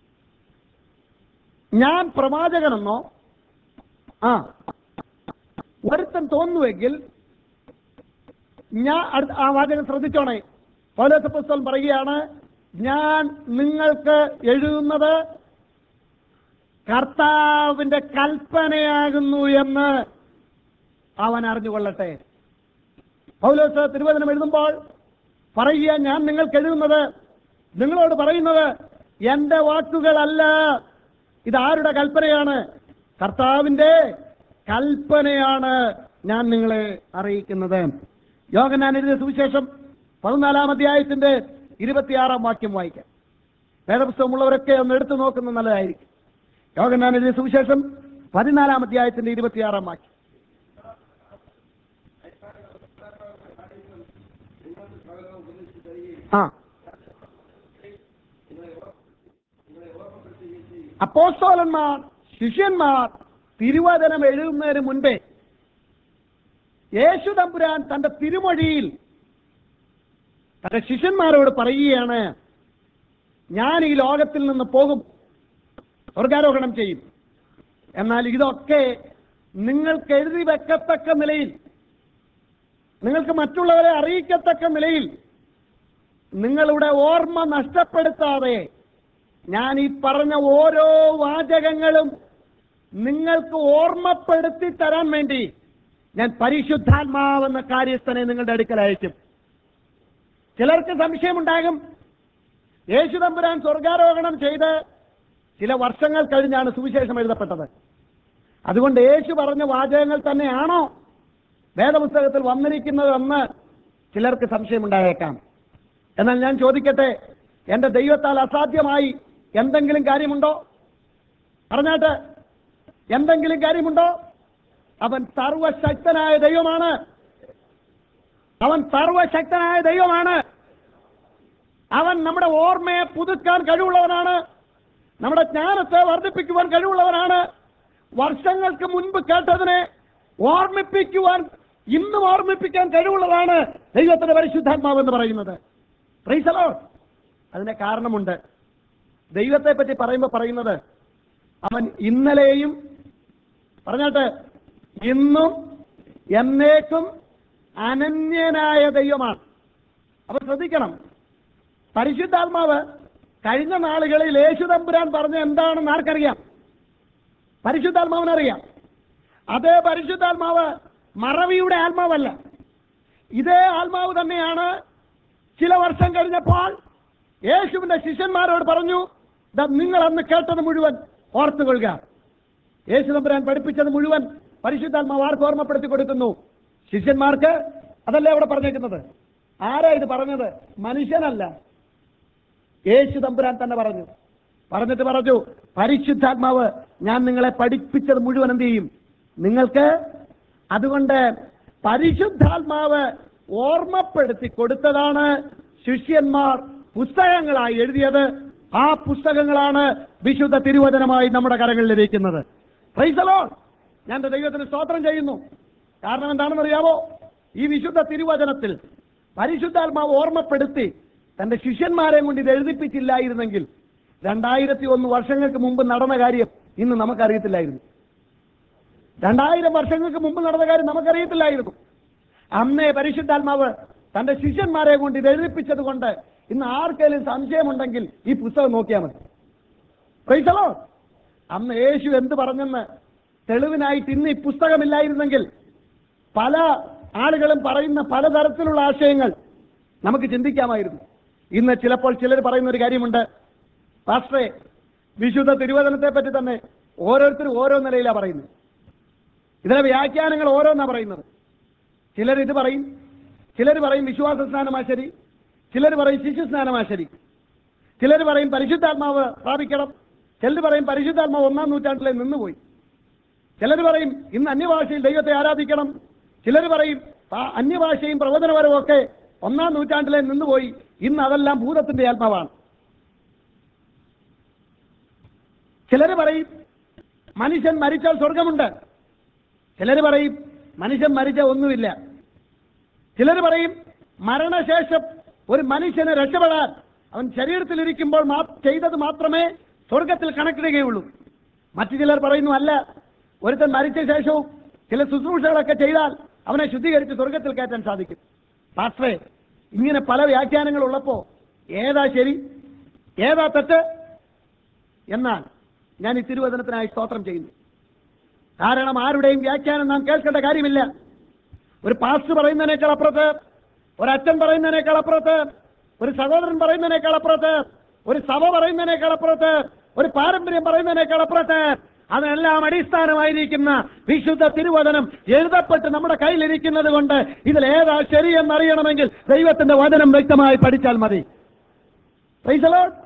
ഞാൻ പ്രവാചകനെന്നോ ആ ഒരുത്തൻ തോന്നുവെങ്കിൽ ഞാൻ അടുത്ത- ആ വാചകം ശ്രദ്ധിച്ചോണേ പൗലോസ് പുസ്തകം പറയുകയാണ് ഞാൻ നിങ്ങൾക്ക് എഴുതുന്നത് കർത്താവിന്റെ കൽപ്പനയാകുന്നു എന്ന് അവൻ അറിഞ്ഞുകൊള്ളട്ടെ പൗലോസ് തിരുവചനം എഴുതുമ്പോൾ പറയുക ഞാൻ നിങ്ങൾക്ക് എഴുതുന്നത് നിങ്ങളോട് പറയുന്നത് എന്റെ വാക്കുകളല്ല ഇതാരുടെ കൽപ്പനയാണ് കർത്താവിന്റെ കൽപ്പനയാണ് ഞാൻ നിങ്ങളെ അറിയിക്കുന്നത് യോഗനാൻ എഴുതിയ സുവിശേഷം പതിനാലാം അധ്യായത്തിന്റെ ഇരുപത്തിയാറാം വാക്യം വായിക്കാം വേദപുസ്തകമുള്ളവരൊക്കെ ഒന്ന് എടുത്തു നോക്കുന്നത് നല്ലതായിരിക്കും യോഗനാൻ എഴുതിയ സുവിശേഷം പതിനാലാം അധ്യായത്തിന്റെ ഇരുപത്തിയാറാം വാക്യം ആ അപ്പോസ്തോലന്മാർ ശിഷ്യന്മാർ തിരുവചനം എഴുതുന്നതിന് മുൻപേ യേശു തമ്പുരാൻ തന്റെ തിരുമൊഴിയിൽ തന്റെ ശിഷ്യന്മാരോട് പറയുകയാണ് ഞാൻ ഈ ലോകത്തിൽ നിന്ന് പോകും സ്വർഗാരോഹണം ചെയ്യും എന്നാൽ ഇതൊക്കെ നിങ്ങൾക്ക് എഴുതി വെക്കത്തക്ക നിലയിൽ നിങ്ങൾക്ക് മറ്റുള്ളവരെ അറിയിക്കത്തക്ക നിലയിൽ നിങ്ങളുടെ ഓർമ്മ നഷ്ടപ്പെടുത്താതെ ഞാൻ ഈ പറഞ്ഞ ഓരോ വാചകങ്ങളും നിങ്ങൾക്ക് ഓർമ്മപ്പെടുത്തി തരാൻ വേണ്ടി ഞാൻ പരിശുദ്ധാത്മാവെന്ന കാര്യസ്ഥനെ നിങ്ങളുടെ അടുക്കൽ അയക്കും ചിലർക്ക് സംശയമുണ്ടാകും യേശു തമ്പുരാൻ സ്വർഗാരോഹണം ചെയ്ത് ചില വർഷങ്ങൾ കഴിഞ്ഞാണ് സുവിശേഷം എഴുതപ്പെട്ടത് അതുകൊണ്ട് യേശു പറഞ്ഞ വാചകങ്ങൾ തന്നെയാണോ വേദപുസ്തകത്തിൽ വന്നിരിക്കുന്നതെന്ന് ചിലർക്ക് സംശയമുണ്ടായേക്കാം എന്നാൽ ഞാൻ ചോദിക്കട്ടെ എന്റെ ദൈവത്താൽ അസാധ്യമായി എന്തെങ്കിലും കാര്യമുണ്ടോ പറഞ്ഞാട്ട് എന്തെങ്കിലും കാര്യമുണ്ടോ അവൻ സർവശക്തനായ ദൈവമാണ് അവൻ സർവശക്തനായ ദൈവമാണ് അവൻ നമ്മുടെ ഓർമ്മയെ പുതുക്കാൻ കഴിവുള്ളവനാണ് നമ്മുടെ ജ്ഞാനത്തെ വർദ്ധിപ്പിക്കുവാൻ കഴിവുള്ളവനാണ് വർഷങ്ങൾക്ക് മുൻപ് കേട്ടതിനെ ഓർമ്മിപ്പിക്കുവാൻ ഇന്നും ഓർമ്മിപ്പിക്കാൻ കഴിവുള്ളതാണ് ദൈവത്തിന്റെ പരിശുദ്ധാത്മാവ് എന്ന് പറയുന്നത് പ്രൈസലോ അതിന് കാരണമുണ്ട് ദൈവത്തെ പറ്റി പറയുമ്പോൾ പറയുന്നത് അവൻ ഇന്നലെയും പറഞ്ഞാട്ടെ ഇന്നും എന്നേക്കും അനന്യനായ ദൈവമാണ് അപ്പൊ ശ്രദ്ധിക്കണം പരിശുദ്ധാത്മാവ് കഴിഞ്ഞ നാളുകളിൽ യേശു തമ്പുരാൻ പറഞ്ഞ എന്താണെന്ന് ആർക്കറിയാം പരിശുദ്ധാത്മാവിനറിയാം അതേ പരിശുദ്ധാത്മാവ് മറവിയുടെ ആത്മാവല്ല ഇതേ ആത്മാവ് തന്നെയാണ് ചില വർഷം കഴിഞ്ഞപ്പോൾ യേശുവിന്റെ ശിഷ്യന്മാരോട് പറഞ്ഞു "ദാ നിങ്ങൾ അന്ന് കേട്ടത് മുഴുവൻ ഓർത്തുകൊള്ളുക യേശു തമ്പുരാൻ പഠിപ്പിച്ചത് മുഴുവൻ പരിശുദ്ധാത്മാവ് ആർക്ക് ഓർമ്മപ്പെടുത്തി കൊടുക്കുന്നു ശിഷ്യന്മാർക്ക് അതല്ലേ അവിടെ പറഞ്ഞേക്കുന്നത് ആരാ ഇത് പറഞ്ഞത് മനുഷ്യനല്ല യേശു തമ്പുരാൻ തന്നെ പറഞ്ഞു പറഞ്ഞിട്ട് പറഞ്ഞു പരിശുദ്ധാത്മാവ് ഞാൻ നിങ്ങളെ പഠിപ്പിച്ചത് മുഴുവൻ എന്ത് ചെയ്യും നിങ്ങൾക്ക് അതുകൊണ്ട് പരിശുദ്ധാത്മാവ് ഓർമ്മപ്പെടുത്തി കൊടുത്തതാണ് ശിഷ്യന്മാർ പുസ്തകങ്ങളായി എഴുതിയത് ആ പുസ്തകങ്ങളാണ് വിശുദ്ധ തിരുവചനമായി നമ്മുടെ കരങ്ങളിലിരിക്കുന്നത് Praise the Lord. ഞാൻ എൻ്റെ ദൈവത്തിന് സ്തോത്രം ചെയ്യുന്നു കാരണം എന്താണെന്ന് അറിയാമോ ഈ വിശുദ്ധ തിരുവചനത്തിൽ പരിശുദ്ധാത്മാവ് ഓർമ്മപ്പെടുത്തി തന്റെ ശിഷ്യന്മാരെ കൊണ്ട് ഇത് എഴുതിപ്പിച്ചില്ലായിരുന്നെങ്കിൽ രണ്ടായിരത്തി ഒന്ന് വർഷങ്ങൾക്ക് മുമ്പ് നടന്ന കാര്യം ഇന്ന് നമുക്കറിയത്തില്ലായിരുന്നു രണ്ടായിരം വർഷങ്ങൾക്ക് മുമ്പ് നടന്ന കാര്യം നമുക്കറിയത്തില്ലായിരുന്നു അന്നേ പരിശുദ്ധാത്മാവ് തന്റെ ശിഷ്യന്മാരെ കൊണ്ട് ഇത് എഴുതിപ്പിച്ചത് കൊണ്ട് ഇന്ന് ആർക്കെങ്കിലും സംശയമുണ്ടെങ്കിൽ ഈ പുസ്തകം നോക്കിയാൽ മതി Praise the Lord. അന്ന് യേശു എന്ത് പറഞ്ഞെന്ന് തെളിവിനായിട്ട് ഇന്ന് ഈ പുസ്തകമില്ലായിരുന്നെങ്കിൽ പല ആളുകളും പറയുന്ന പലതരത്തിലുള്ള ആശയങ്ങൾ നമുക്ക് ചിന്തിക്കാമായിരുന്നു ഇന്ന് ചിലപ്പോൾ ചിലർ പറയുന്ന ഒരു കാര്യമുണ്ട് പാസ്റ്ററെ വിശുദ്ധ തിരുവചനത്തെ പറ്റി തന്നെ ഓരോരുത്തരും ഓരോ നിലയിലാണ് പറയുന്നത് ഇതിലെ വ്യാഖ്യാനങ്ങൾ ഓരോന്നാ പറയുന്നത് ചിലർ ഇത് പറയും ചിലർ പറയും വിശ്വാസ സ്നാനമാ ശരി ചിലർ പറയും ശിശു സ്നാനമാ ശരി ചിലർ പറയും പരിശുദ്ധാത്മാവ് പ്രാപിക്കണം ചിലർ പറയും പരിശുദ്ധാത്മാവ് ഒന്നാം നൂറ്റാണ്ടിലെ നിന്നുപോയി ചിലർ പറയും ഇന്ന് അന്യഭാഷയിൽ ദൈവത്തെ ആരാധിക്കണം ചിലർ പറയും ആ അന്യഭാഷയും പ്രവചനപരവും ഒക്കെ ഒന്നാം നൂറ്റാണ്ടിലെ നിന്നുപോയി ഇന്ന് അതെല്ലാം ഭൂതത്തിന്റെ ആത്മാവാണ് ചിലർ പറയും മനുഷ്യൻ മരിച്ചാൽ സ്വർഗമുണ്ട് ചിലർ പറയും മനുഷ്യൻ മരിച്ച ഒന്നുമില്ല ചിലർ പറയും മരണശേഷം ഒരു മനുഷ്യനെ രക്ഷപ്പെടാൻ അവൻ ശരീരത്തിലിരിക്കുമ്പോൾ മാ- ചെയ്തത് മാത്രമേ സ്വർഗത്തിൽ കണക്കിടുകയുള്ളൂ മറ്റു ചിലർ പറയുന്നു അല്ല ഒരുത്തൻ മരിച്ച ശേഷവും ചില ശുശ്രൂഷകളൊക്കെ ചെയ്താൽ അവനെ ശുദ്ധീകരിച്ച് സ്വർഗത്തിൽ കയറ്റാൻ സാധിക്കും പാസ്റ്ററെ ഇങ്ങനെ പല വ്യാഖ്യാനങ്ങൾ ഉള്ളപ്പോ ഏതാ ശരി ഏതാ തെറ്റ് എന്നാൽ ഞാൻ ഈ തിരുവചനത്തിനായി സ്തോത്രം ചെയ്യുന്നു കാരണം ആരുടെയും വ്യാഖ്യാനം നാം കേൾക്കേണ്ട കാര്യമില്ല ഒരു പാസ്റ്റ് പറയുന്നതിനേക്കാൾ അപ്പുറത്ത് ഒരു അച്ഛൻ പറയുന്നതിനേക്കാൾ അപ്പുറത്ത് ഒരു സഹോദരൻ പറയുന്നതിനേക്കാൾ അപ്പുറത്ത് ഒരു സഭ പറയുന്നതിനേക്കാൾ അപ്പുറത്ത് ഒരു പാരമ്പര്യം പറയുന്നതിനേക്കാൾ അപ്പുറത്ത് അതിനെല്ലാം അടിസ്ഥാനമായിരിക്കുന്ന വിശുദ്ധ തിരുവചനം എഴുതപ്പെട്ട് നമ്മുടെ കയ്യിലിരിക്കുന്നത് കൊണ്ട് ഇതിൽ ഏതാ ശരിയെന്നറിയണമെങ്കിൽ ദൈവത്തിന്റെ വചനം വ്യക്തമായി പഠിച്ചാൽ മതി Praise the Lord.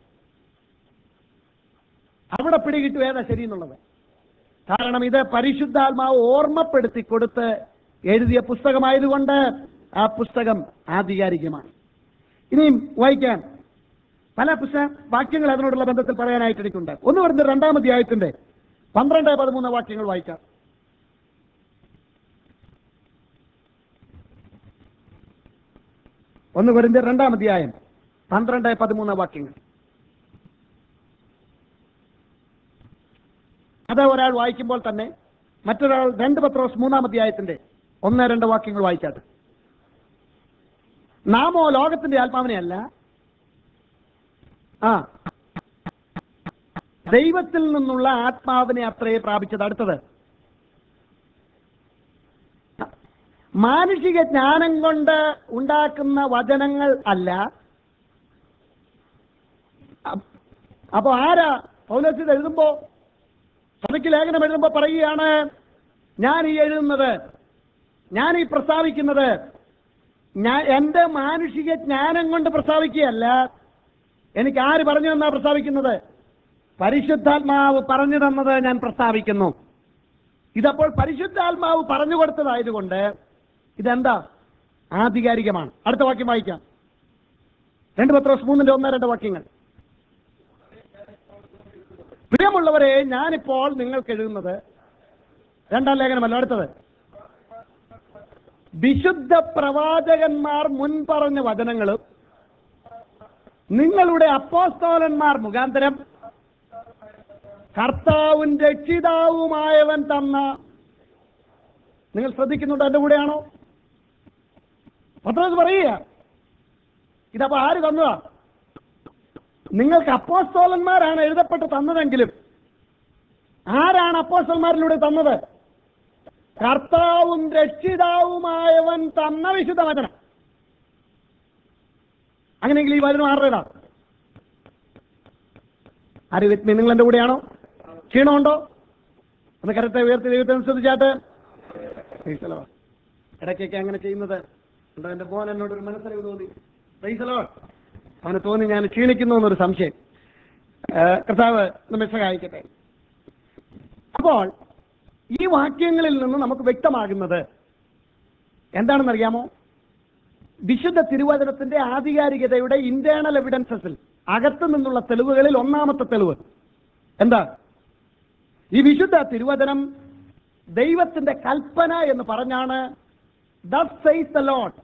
അവിടെ പിടികിട്ടു ഏതാ ശരി എന്നുള്ളത് കാരണം ഇത് പരിശുദ്ധാത്മാവ് ഓർമ്മപ്പെടുത്തി കൊടുത്ത് എഴുതിയ പുസ്തകമായതുകൊണ്ട് ആ പുസ്തകം ആധികാരികമാണ് ഇനിയും വായിക്കാൻ പല പുസ്തക വാക്യങ്ങൾ അതിനോടുള്ള ബന്ധത്തിൽ പറയാനായിട്ട് എനിക്കുണ്ട് ഒന്ന് പറഞ്ഞ രണ്ടാം അധ്യായത്തിന്റെ പന്ത്രണ്ട് പതിമൂന്ന് വാക്യങ്ങൾ വായിക്കാം ഒന്ന് കുറിന്റെ രണ്ടാം അധ്യായം പന്ത്രണ്ട് പതിമൂന്ന് വാക്യങ്ങൾ അത് ഒരാൾ വായിക്കുമ്പോൾ തന്നെ മറ്റൊരാൾ രണ്ട് പത്രോസ് മൂന്നാം അധ്യായത്തിന്റെ ഒന്ന് രണ്ട് വാക്യങ്ങൾ വായിച്ചാട്ടെ നാമോ ലോകത്തിന്റെ ആത്മാവിനെ അല്ല ആ ദൈവത്തിൽ നിന്നുള്ള ആത്മാവിനെ അത്രേ പ്രാപിച്ചത് അടുത്തത് മാനുഷിക ജ്ഞാനം കൊണ്ട് ഉണ്ടാക്കുന്ന വചനങ്ങൾ അല്ല അ- അപ്പൊ ആരാ പൗലോസ് ഇത് എഴുതുമ്പോ സഭയ്ക്ക് ലേഖനം എഴുതുമ്പോ പറയുകയാണ് ഞാൻ ഈ എഴുതുന്നത് ഞാൻ ഈ പ്രസ്താവിക്കുന്നത് ഞാൻ എന്റെ മാനുഷിക ജ്ഞാനം കൊണ്ട് പ്രസ്താവിക്കുകയല്ല എനിക്ക് ആര് പറഞ്ഞു തന്നാ പ്രസ്താവിക്കുന്നത് പരിശുദ്ധാത്മാവ് പറഞ്ഞു തന്നത് ഞാൻ പ്രസ്താവിക്കുന്നു ഇതപ്പോൾ പരിശുദ്ധാത്മാവ് പറഞ്ഞു കൊടുത്തതായതുകൊണ്ട് ഇതെന്താ ആധികാരികമാണ് അടുത്ത വാക്യം വായിക്കാം രണ്ട് പത്രോസ് മൂന്നിന്റെ ഒന്ന് രണ്ട് വാക്യങ്ങൾ പ്രിയമുള്ളവരെ ഞാനിപ്പോൾ നിങ്ങൾക്ക് എഴുതുന്നത് രണ്ടാം ലേഖനമല്ല അടുത്തത് വിശുദ്ധ പ്രവാചകന്മാർ മുൻപറഞ്ഞ വചനങ്ങളും നിങ്ങളുടെ അപ്പോസ്തോലന്മാർ മുഖാന്തരം കർത്താവും രക്ഷിതാവുമായവൻ തന്ന നിങ്ങൾ ശ്രദ്ധിക്കുന്നുണ്ടോ എന്റെ കൂടെയാണോ പത്രോസ് പറയുക ഇതപ്പോ ആര് തന്നതാ നിങ്ങൾക്ക് അപ്പോസ്തോലന്മാരാണ് എഴുതപ്പെട്ട് തന്നതെങ്കിലും ആരാണ് അപ്പോസ്തലന്മാരിലൂടെ തന്നത് കർത്താവും രക്ഷിതാവുമായവൻ തന്ന വിശുദ്ധ വചനം അങ്ങനെയെങ്കിൽ ഈ വചനം ആരുടേതാ ആര് വിത്ത് നിങ്ങൾ എന്റെ കൂടെയാണോ ക്ഷീണമുണ്ടോ ഒന്ന് കരത്തെ ഉയർത്തി ദൈവത്തെ ശ്രദ്ധിച്ചാട്ട് ഇടയ്ക്കൊക്കെ അങ്ങനെ ചെയ്യുന്നത് ഉണ്ടോ എന്റെ മോൻ എന്നോട് ഒരു മനസ്സിലായി തോന്നി പ്രൈസലോ അവന് തോന്നി ഞാൻ ക്ഷീണിക്കുന്നു എന്നൊരു സംശയം ആ, കർത്താവ് നമ്മെ സഹായിക്കട്ടെ അപ്പോൾ ഈ വാക്യങ്ങളിൽ നിന്ന് നമുക്ക് വ്യക്തമാകുന്നത് എന്താണെന്നറിയാമോ വിശുദ്ധ തിരുവചനത്തിന്റെ ആധികാരികതയുടെ ഇന്റേണൽ എവിഡൻസസിൽ അകത്തു നിന്നുള്ള തെളിവുകളിൽ ഒന്നാമത്തെ തെളിവ് എന്താ ഈ വിശുദ്ധ തിരുവചനം ദൈവത്തിന്റെ കൽപ്പന എന്ന് പറഞ്ഞാണ് ദസ് സൈസ് ദ ലോഡ്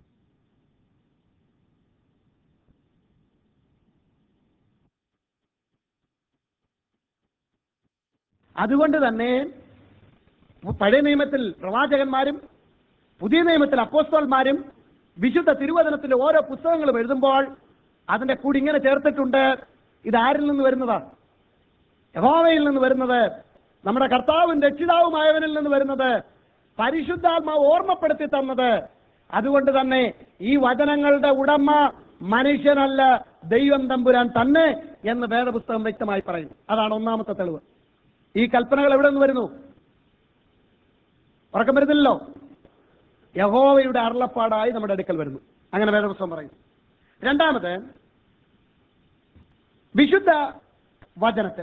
അതുകൊണ്ട് തന്നെ പഴയ നിയമത്തിൽ പ്രവാചകന്മാരും പുതിയ നിയമത്തിൽ അപ്പോസ്തോന്മാരും വിശുദ്ധ തിരുവചനത്തിന്റെ ഓരോ പുസ്തകങ്ങളും എഴുതുമ്പോൾ അതിന്റെ കൂടി ഇങ്ങനെ ചേർത്തിട്ടുണ്ട് ഇത് ആരിൽ നിന്ന് വരുന്നതാ യഹോവയിൽ നിന്ന് വരുന്നത് നമ്മുടെ കർത്താവും രക്ഷിതാവുമായവനിൽ നിന്ന് വരുന്നത് പരിശുദ്ധാത്മാവ് ഓർമ്മപ്പെടുത്തി തന്നത് അതുകൊണ്ട് തന്നെ ഈ വചനങ്ങളുടെ ഉടമ മനുഷ്യനല്ല ദൈവം തമ്പുരാൻ തന്നെ എന്ന് വേദപുസ്തകം വ്യക്തമായി പറയും അതാണ് ഒന്നാമത്തെ തെളിവ് ഈ കൽപ്പനകൾ എവിടെ നിന്ന് വരുന്നു ഉറക്കം വരുന്നില്ലല്ലോ യഹോവയുടെ അരുളപ്പാടായി നമ്മുടെ അടുക്കൽ വരുന്നു അങ്ങനെ വേദപുസ്തകം പറയും രണ്ടാമത് വിശുദ്ധ വചനത്തിൽ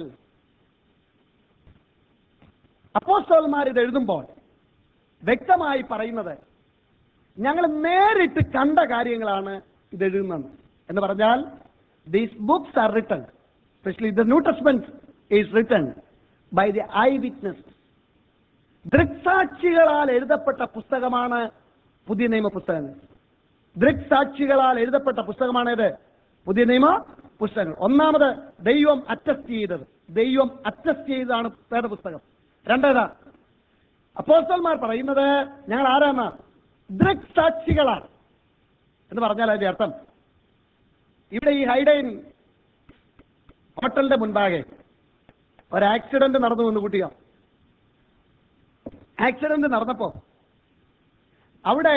അപ്പോസ്തോലന്മാർ ഇത് എഴുതുമ്പോൾ വ്യക്തമായി പറയുന്നത് ഞങ്ങൾ നേരിട്ട് കണ്ട കാര്യങ്ങളാണ് ഇത് എഴുതുന്നത് എന്ന് പറഞ്ഞാൽ these books are written specially the New Testament is written by the eyewitness ദൃക്സാക്ഷികളാൽ എഴുതപ്പെട്ട പുസ്തകമാണ് പുതിയ നിയമ പുസ്തകങ്ങൾ ദൃക്സാക്ഷികളാൽ എഴുതപ്പെട്ട പുസ്തകമാണേത് പുതിയ നിയമ പുസ്തകങ്ങൾ ഒന്നാമത് ദൈവം അറ്റസ്റ്റ് ചെയ്തത് ദൈവം അറ്റസ്റ്റ് ചെയ്തതാണ് വേദപുസ്തകം രണ്ടേതാ അപ്പോസ്റ്റൽമാർ പറയുന്നത് ഞങ്ങൾ ആരാണ് ദൃക്സാക്ഷികളാണ് എന്ന് പറഞ്ഞാൽ അതിന്റെ അർത്ഥം ഇവിടെ ഈ ഹൈഡൈൻ ഹോട്ടലിന്റെ മുൻപാകെ ഒരു ആക്സിഡന്റ് നടന്നു എന്ന് കൂട്ടിയോ ആക്സിഡന്റ് നടന്നപ്പോ അവിടെ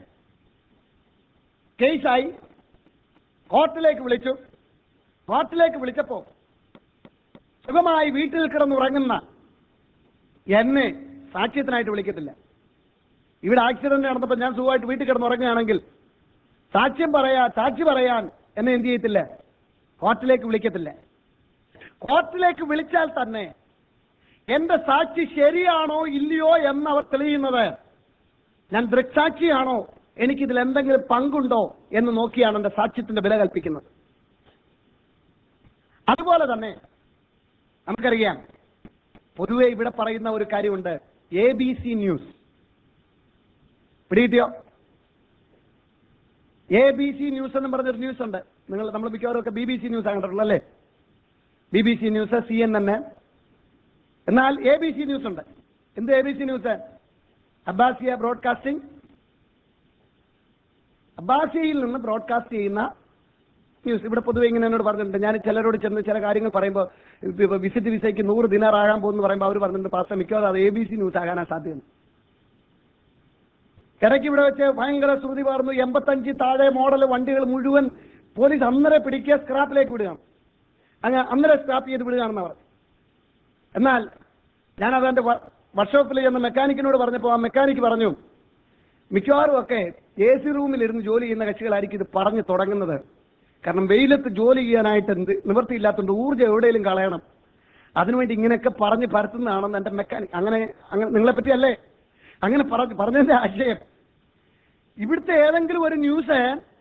കേസായി കോർട്ടിലേക്ക് വിളിച്ചു കോർട്ടിലേക്ക് വിളിച്ചപ്പോ സുഖമായി വീട്ടിൽ കിടന്നുറങ്ങുന്ന എന്നെ സാക്ഷ്യത്തിനായിട്ട് വിളിക്കത്തില്ല ഇവിടെ ആക്സിഡന്റ് നടന്നപ്പോൾ ഞാൻ സുഖമായിട്ട് വീട്ടിൽ കിടന്നുറങ്ങുകയാണെങ്കിൽ സാക്ഷ്യം പറയാ സാക്ഷി പറയാൻ എന്നെ എന്ത് ചെയ്യത്തില്ല കോർട്ടിലേക്ക് വിളിക്കത്തില്ല കോർട്ടിലേക്ക് വിളിച്ചാൽ തന്നെ എന്റെ സാക്ഷി ശരിയാണോ ഇല്ലയോ എന്ന് അവർ തെളിയുന്നത് ഞാൻ ദൃക്സാക്ഷിയാണോ എനിക്കിതിൽ എന്തെങ്കിലും പങ്കുണ്ടോ എന്ന് നോക്കിയാണ് എന്റെ സാക്ഷ്യത്തിന്റെ വില കൽപ്പിക്കുന്നത് അതുപോലെ തന്നെ നമുക്കറിയാം പൊതുവെ ഇവിടെ പറയുന്ന ഒരു കാര്യമുണ്ട് എ ബി സി ന്യൂസ് പിടികിട്ടിയോ എ ബി സി ന്യൂസ് എന്ന് പറഞ്ഞൊരു ന്യൂസ് ഉണ്ട് നിങ്ങൾ നമ്മൾ മിക്കവാറും ഒക്കെ ബി ബി സി ന്യൂസ് കണ്ടിട്ടുള്ളൂ അല്ലേ B B C news C N N എന്നാൽ എ ബി സി ന്യൂസ് ഉണ്ട് എന്ത് A B C news Abbasiya broadcasting അബ്ബാസിയയിൽ നിന്ന് ബ്രോഡ്കാസ്റ്റ് ചെയ്യുന്ന ന്യൂസ് ഇവിടെ പൊതുവെ ഇങ്ങനെ എന്നോട് പറഞ്ഞിട്ടുണ്ട് ഞാൻ ചിലരോട് ചെന്ന് ചില കാര്യങ്ങൾ പറയുമ്പോൾ ഇപ്പൊ വിസിറ്റ് വിസയ്ക്ക് നൂറ് ദിനാർ ആകാൻ പോകുന്നു പറയുമ്പോൾ അവർ പറഞ്ഞിട്ടുണ്ട് പാസ്റ്റർ മിക്കവാറും അത് എ ബി സി ന്യൂസ് ആകാനാ സാധ്യത ഇടയ്ക്ക് ഇവിടെ വെച്ച് ഭയങ്കര ശ്രുതി പാർന്നു എൺപത്തഞ്ച് താഴെ മോഡൽ വണ്ടികൾ മുഴുവൻ പോലീസ് അന്നേരം പിടിക്കുക സ്ക്രാപ്പിലേക്ക് വിടുകയാണ് അങ്ങനെ അന്നേരം സ്ക്രാപ്പ് ചെയ്ത് വിടുകയാണെന്ന് അവർ എന്നാൽ ഞാൻ അതെന്റെ വർക്ക്ഷോപ്പിൽ ചെന്ന് മെക്കാനിക്കിനോട് പറഞ്ഞപ്പോൾ ആ മെക്കാനിക്ക് പറഞ്ഞു മിക്കവാറും ഒക്കെ എ സി റൂമിൽ ഇരുന്ന് ജോലി ചെയ്യുന്ന കക്ഷികളായിരിക്കും ഇത് പറഞ്ഞു തുടങ്ങുന്നത് കാരണം വെയിലത്ത് ജോലി ചെയ്യാനായിട്ട് എന്ത് നിവൃത്തിയില്ലാത്തതുകൊണ്ട് ഊർജ്ജം എവിടെയെങ്കിലും കളയണം അതിനുവേണ്ടി ഇങ്ങനെയൊക്കെ പറഞ്ഞ് പരത്തുന്നതാണെന്ന് എൻ്റെ മെക്കാനിക് അങ്ങനെ അങ്ങനെ നിങ്ങളെ പറ്റിയല്ലേ അങ്ങനെ പറഞ്ഞു പറഞ്ഞതിന്റെ ആശയം ഇവിടുത്തെ ഏതെങ്കിലും ഒരു ന്യൂസ്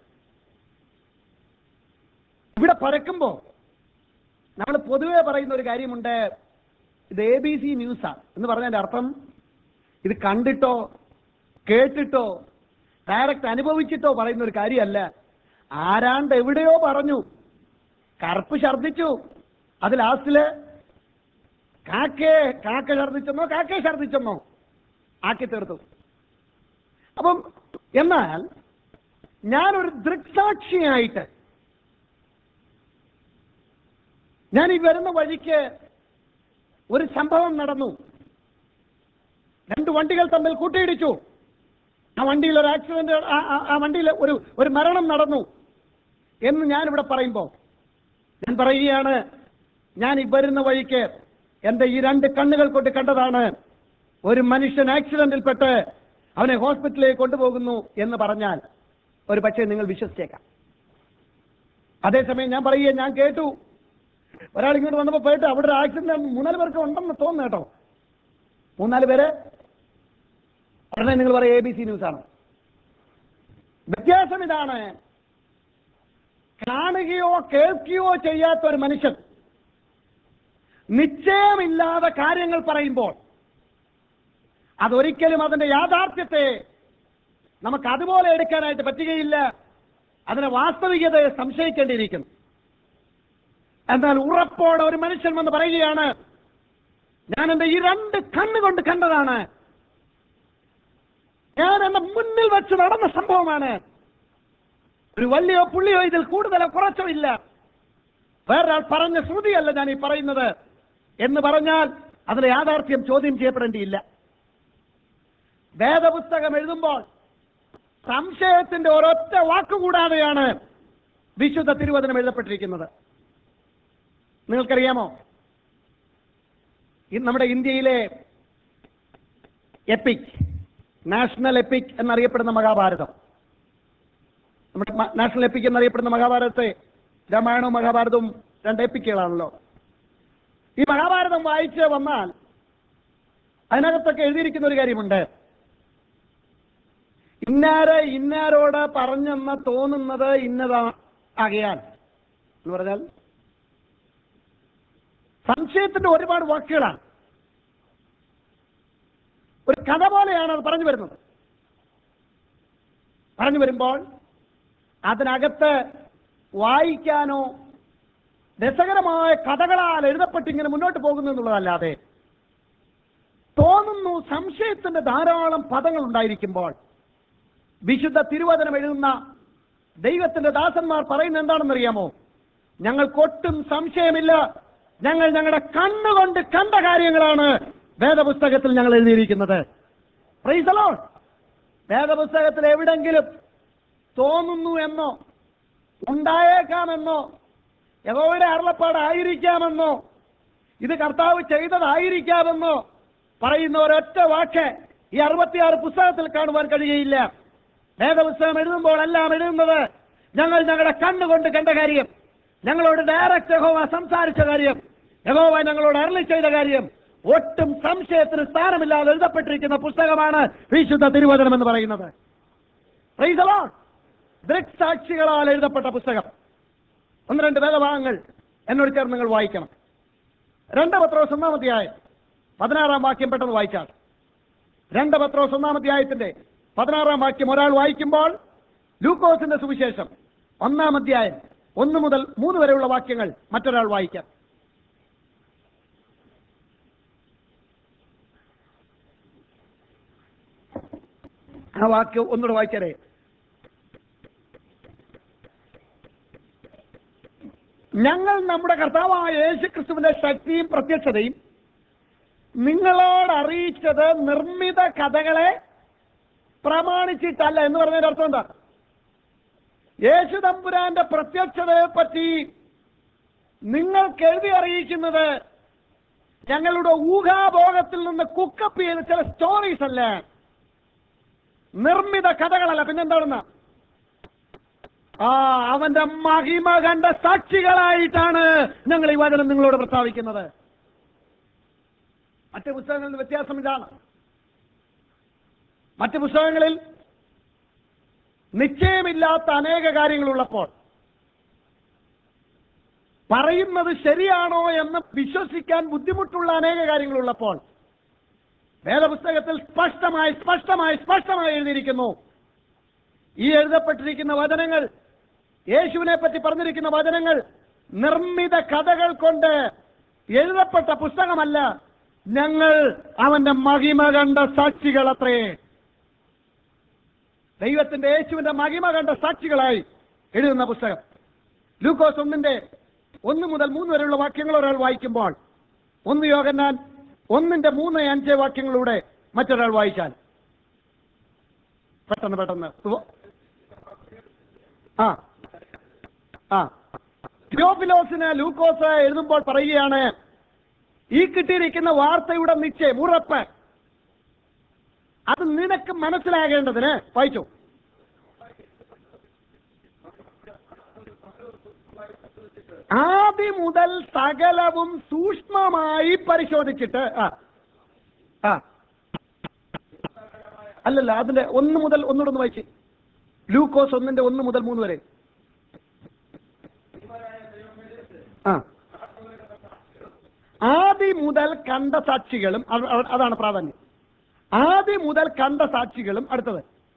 ഇവിടെ പരക്കുമ്പോ നമ്മൾ പൊതുവെ പറയുന്ന ഒരു കാര്യമുണ്ട് ഇത് എ ബി സി ന്യൂസാ എന്ന് പറഞ്ഞതിന്റെ അർത്ഥം ഇത് കണ്ടിട്ടോ കേട്ടിട്ടോ ഡയറക്റ്റ് അനുഭവിച്ചിട്ടോ പറയുന്ന ഒരു കാര്യമല്ല ആരാണ്ട് എവിടെയോ പറഞ്ഞു കറുപ്പ് ഛർദിച്ചു അത് ലാസ്റ്റില് കാക്കയെ കാക്ക ഛർദിച്ചെന്നോ കാക്കയെ ഛർദിച്ചെന്നോ ആക്കി തീർത്തു അപ്പം എന്നാൽ ഞാനൊരു ദൃക്സാക്ഷിയായിട്ട് ഞാൻ ഈ വരുന്ന വഴിക്ക് ഒരു സംഭവം നടന്നു രണ്ട് വണ്ടികൾ തമ്മിൽ കൂട്ടിയിടിച്ചു ആ വണ്ടിയിൽ ഒരു ആക്സിഡന്റ് ആ- ആ- ആ വണ്ടിയിൽ ഒരു ഒരു മരണം നടന്നു എന്ന് ഞാനിവിടെ പറയുമ്പോൾ ഞാൻ പറയുകയാണ് ഞാൻ ഈ വരുന്ന വഴിക്ക് എന്റെ ഈ രണ്ട് കണ്ണുകൾ കൊണ്ട് കണ്ടതാണ് ഒരു മനുഷ്യൻ ആക്സിഡന്റിൽപ്പെട്ട് അവനെ ഹോസ്പിറ്റലിലേക്ക് കൊണ്ടുപോകുന്നു എന്ന് പറഞ്ഞാൽ ഒരു പക്ഷേ നിങ്ങൾ വിശ്വസിച്ചേക്കാം അതേസമയം ഞാൻ പറയുക ഞാൻ കേട്ടു ഒരാൾ ഇങ്ങോട്ട് വന്നപ്പോൾ പോയിട്ട് അവിടെ ഒരു ആക്സിഡന്റ് മൂന്നാല് പേർക്ക് ഉണ്ടെന്ന് തോന്നുന്നു കേട്ടോ മൂന്നാല് പേര് ഉടനെ നിങ്ങൾ പറയും എ ബി സി ന്യൂസ് ആണ് വ്യത്യാസം ഇതാണ് കാണുകയോ കേൾക്കുകയോ ചെയ്യാത്ത ഒരു മനുഷ്യൻ നിശ്ചയമില്ലാതെ കാര്യങ്ങൾ പറയുമ്പോൾ അതൊരിക്കലും അതിന്റെ യാഥാർത്ഥ്യത്തെ നമുക്ക് അതുപോലെ എടുക്കാനായിട്ട് പറ്റുകയില്ല അതിനെ വാസ്തവികതയെ സംശയിക്കേണ്ടിയിരിക്കുന്നു എന്നാൽ ഉറപ്പോടെ ഒരു മനുഷ്യൻ വന്ന് പറയുകയാണ് ഞാൻ എന്റെ ഈ രണ്ട് കണ്ണുകൊണ്ട് കണ്ടതാണ് ഞാൻ എന്റെ മുന്നിൽ വെച്ച് നടന്ന സംഭവമാണ് ഒരു വലിയോ പുള്ളിയോ ഇതിൽ കൂടുതലോ കുറച്ചോ ഇല്ല വേറൊരാൾ പറഞ്ഞ ശ്രുതിയല്ല ഞാൻ ഈ പറയുന്നത് എന്ന് പറഞ്ഞാൽ അതിലെ യാഥാർത്ഥ്യം ചോദ്യം ചെയ്യപ്പെടേണ്ടിയില്ല വേദപുസ്തകം എഴുതുമ്പോൾ സംശയത്തിന്റെ ഒരൊറ്റ വാക്കുകൂടാതെയാണ് വിശുദ്ധ തിരുവചനം എഴുതപ്പെട്ടിരിക്കുന്നത് നിങ്ങൾക്കറിയാമോ ഇന്ന് നമ്മുടെ ഇന്ത്യയിലെ എപ്പിക് നാഷണൽ എപ്പിക് എന്നറിയപ്പെടുന്ന മഹാഭാരതം നമ്മുടെ മ- നാഷണൽ എപ്പിക് എന്നറിയപ്പെടുന്ന മഹാഭാരതത്തെ രാമായണവും മഹാഭാരതവും രണ്ട് എപ്പിക്കുകളാണല്ലോ ഈ മഹാഭാരതം വായിച്ച് വന്നാൽ അതിനകത്തൊക്കെ എഴുതിയിരിക്കുന്ന ഒരു കാര്യമുണ്ട് ഇന്നാര് ഇന്നാരോട് പറഞ്ഞെന്ന് തോന്നുന്നത് ഇന്നതാ ആകയാൽ എന്ന് പറഞ്ഞാൽ സംശയത്തിന്റെ ഒരുപാട് വാക്കുകളാണ് ഒരു കഥ പോലെയാണ് അത് പറഞ്ഞു വരുന്നത് പറഞ്ഞു വരുമ്പോൾ അതിനകത്ത് വായിക്കാനോ രസകരമായ കഥകളാൽ എഴുതപ്പെട്ടിങ്ങനെ മുന്നോട്ട് പോകുന്നു എന്നുള്ളതല്ലാതെ തോന്നുന്നു സംശയത്തിന്റെ ധാരാളം പദങ്ങൾ ഉണ്ടായിരിക്കുമ്പോൾ വിശുദ്ധ തിരുവചനം എഴുതുന്ന ദൈവത്തിന്റെ ദാസന്മാർ പറയുന്നത് എന്താണെന്നറിയാമോ ഞങ്ങൾക്കൊട്ടും സംശയമില്ല ഞങ്ങൾ ഞങ്ങളുടെ കണ്ണുകൊണ്ട് കണ്ട കാര്യങ്ങളാണ് വേദപുസ്തകത്തിൽ ഞങ്ങൾ എഴുതിയിരിക്കുന്നത് Praise the Lord. വേദപുസ്തകത്തിൽ എവിടെങ്കിലും തോന്നുന്നു എന്നോ ഉണ്ടായേക്കാമെന്നോ യഹോവയുടെ അരുളപ്പാടായിരിക്കാമെന്നോ ഇത് കർത്താവ് ചെയ്തതായിരിക്കാമെന്നോ പറയുന്ന ഒരൊറ്റ വാക്ക് ഈ അറുപത്തിയാറ് പുസ്തകത്തിൽ കാണുവാൻ കഴിയുകയില്ല വേദപുസ്തകം എഴുതുമ്പോൾ എല്ലാം എഴുതുന്നത് ഞങ്ങൾ ഞങ്ങളുടെ കണ്ണുകൊണ്ട് കണ്ട കാര്യം ഞങ്ങളോട് ഡയറക്റ്റ് യഹോവ സംസാരിച്ച കാര്യം യഹോവ ഞങ്ങളോട് അരളി ചെയ്ത കാര്യം ഒട്ടും സംശയത്തിന് സ്ഥാനമില്ലാതെ എഴുതപ്പെട്ടിരിക്കുന്ന പുസ്തകമാണ് വിശുദ്ധ തിരുവചനം എന്ന് പറയുന്നത് Praise the Lord. ദൃക്സാക്ഷികളാൽ എഴുതപ്പെട്ട പുസ്തകം ഒന്ന് രണ്ട് വേദഭാഗങ്ങൾ എന്നോട് ചേർന്ന് നിങ്ങൾ വായിക്കണം രണ്ട് പത്രോസ് ഒന്നാമധ്യായം പതിനാറാം വാക്യം പെട്ടെന്ന് വായിച്ചാൽ രണ്ട് പത്രോസ് ഒന്നാമധ്യായത്തിന്റെ പതിനാറാം വാക്യം ഒരാൾ വായിക്കുമ്പോൾ ലൂക്കോസിന്റെ സുവിശേഷം ഒന്നാം അധ്യായം ഒന്ന് മുതൽ മൂന്ന് വരെയുള്ള വാക്യങ്ങൾ മറ്റൊരാൾ വായിക്കാം ആ വാക്യം ഒന്നുകൂടെ വായിച്ചാലേ ഞങ്ങൾ നമ്മുടെ കർത്താവായ യേശു ക്രിസ്തുവിന്റെ ശക്തിയും പ്രത്യക്ഷതയും നിങ്ങളോട് അറിയിച്ചത് നിർമ്മിത കഥകളെ പ്രമാണിച്ചിട്ടല്ല എന്ന് പറഞ്ഞതിന്റെ അർത്ഥം എന്താ യേശു തമ്പുരാന്റെ പ്രത്യക്ഷതയെ പറ്റി നിങ്ങൾക്ക് എഴുതി അറിയിക്കുന്നത് ഞങ്ങളുടെ ഊഹാഭോഗത്തിൽ നിന്ന് കുക്കപ്പ് ചെയ്ത ചില സ്റ്റോറീസ് അല്ല നിർമ്മിത കഥകളല്ല പിന്നെന്താണെന്ന് ആ അവന്റെ മഹിമ കണ്ട സാക്ഷികളായിട്ടാണ് ഞങ്ങൾ ഈ വചനം നിങ്ങളോട് പ്രസ്താവിക്കുന്നത് മറ്റ് പുസ്തകങ്ങളിൽ നിന്ന് വ്യത്യാസം ഇതാണ് മറ്റ് പുസ്തകങ്ങളിൽ നിശ്ചയമില്ലാത്ത അനേക കാര്യങ്ങളുള്ളപ്പോൾ പറയുന്നത് ശരിയാണോ എന്ന് വിശ്വസിക്കാൻ ബുദ്ധിമുട്ടുള്ള അനേക കാര്യങ്ങളുള്ളപ്പോൾ വേദപുസ്തകത്തിൽ സ്പഷ്ടമായി സ്പഷ്ടമായി സ്പഷ്ടമായി എഴുതിയിരിക്കുന്നു ഈ എഴുതപ്പെട്ടിരിക്കുന്ന വചനങ്ങൾ യേശുവിനെ പറ്റി പറഞ്ഞിരിക്കുന്ന വചനങ്ങൾ നിർമ്മിത കഥകൾ കൊണ്ട് എഴുതപ്പെട്ട പുസ്തകമല്ല ഞങ്ങൾ അവന്റെ മഹിമ കണ്ട സാക്ഷികൾ അത്രേ ദൈവത്തിന്റെ യേശുവിന്റെ മഹിമ കണ്ട സാക്ഷികളായി എഴുതുന്ന പുസ്തകം ലൂക്കോസ് ഒന്നിന്റെ ഒന്ന് മുതൽ മൂന്ന് വരെയുള്ള വാക്യങ്ങൾ ഒരാൾ വായിക്കുമ്പോൾ ഒന്ന് യോഗന്നാൻ ഒന്നിന്റെ മൂന്ന് അഞ്ച് വാക്യങ്ങളിലൂടെ മറ്റൊരാൾ വായിച്ചാൽ പെട്ടെന്ന് പെട്ടെന്ന് ഉവ്വ്. ആ ആ തിയോഫിലോസിന് ലൂക്കോസ് എഴുതുമ്പോൾ പറയുകയാണ് ഈ കിട്ടിയിരിക്കുന്ന വാർത്തയുടെ നിശ്ചയം ഉറപ്പ് അത് നിനക്ക് മനസ്സിലാകേണ്ടതിന് വായിച്ചു ആദ്യം മുതൽ സകലവും സൂക്ഷ്മമായി പരിശോധിച്ചിട്ട് ആ ആ അല്ലല്ല അതിന്റെ ഒന്ന് മുതൽ ഒന്നുകൂടെ ഒന്ന് വായിച്ച് ലൂക്കോസ് ഒന്നിന്റെ ഒന്ന് മുതൽ മൂന്ന് വരെ ആ ആദ്യം മുതൽ കണ്ട സാക്ഷികളും അത് അത് അതാണ് പ്രാധാന്യം ആദ്യം മുതൽ കണ്ട സാക്ഷികളും അടുത്തത്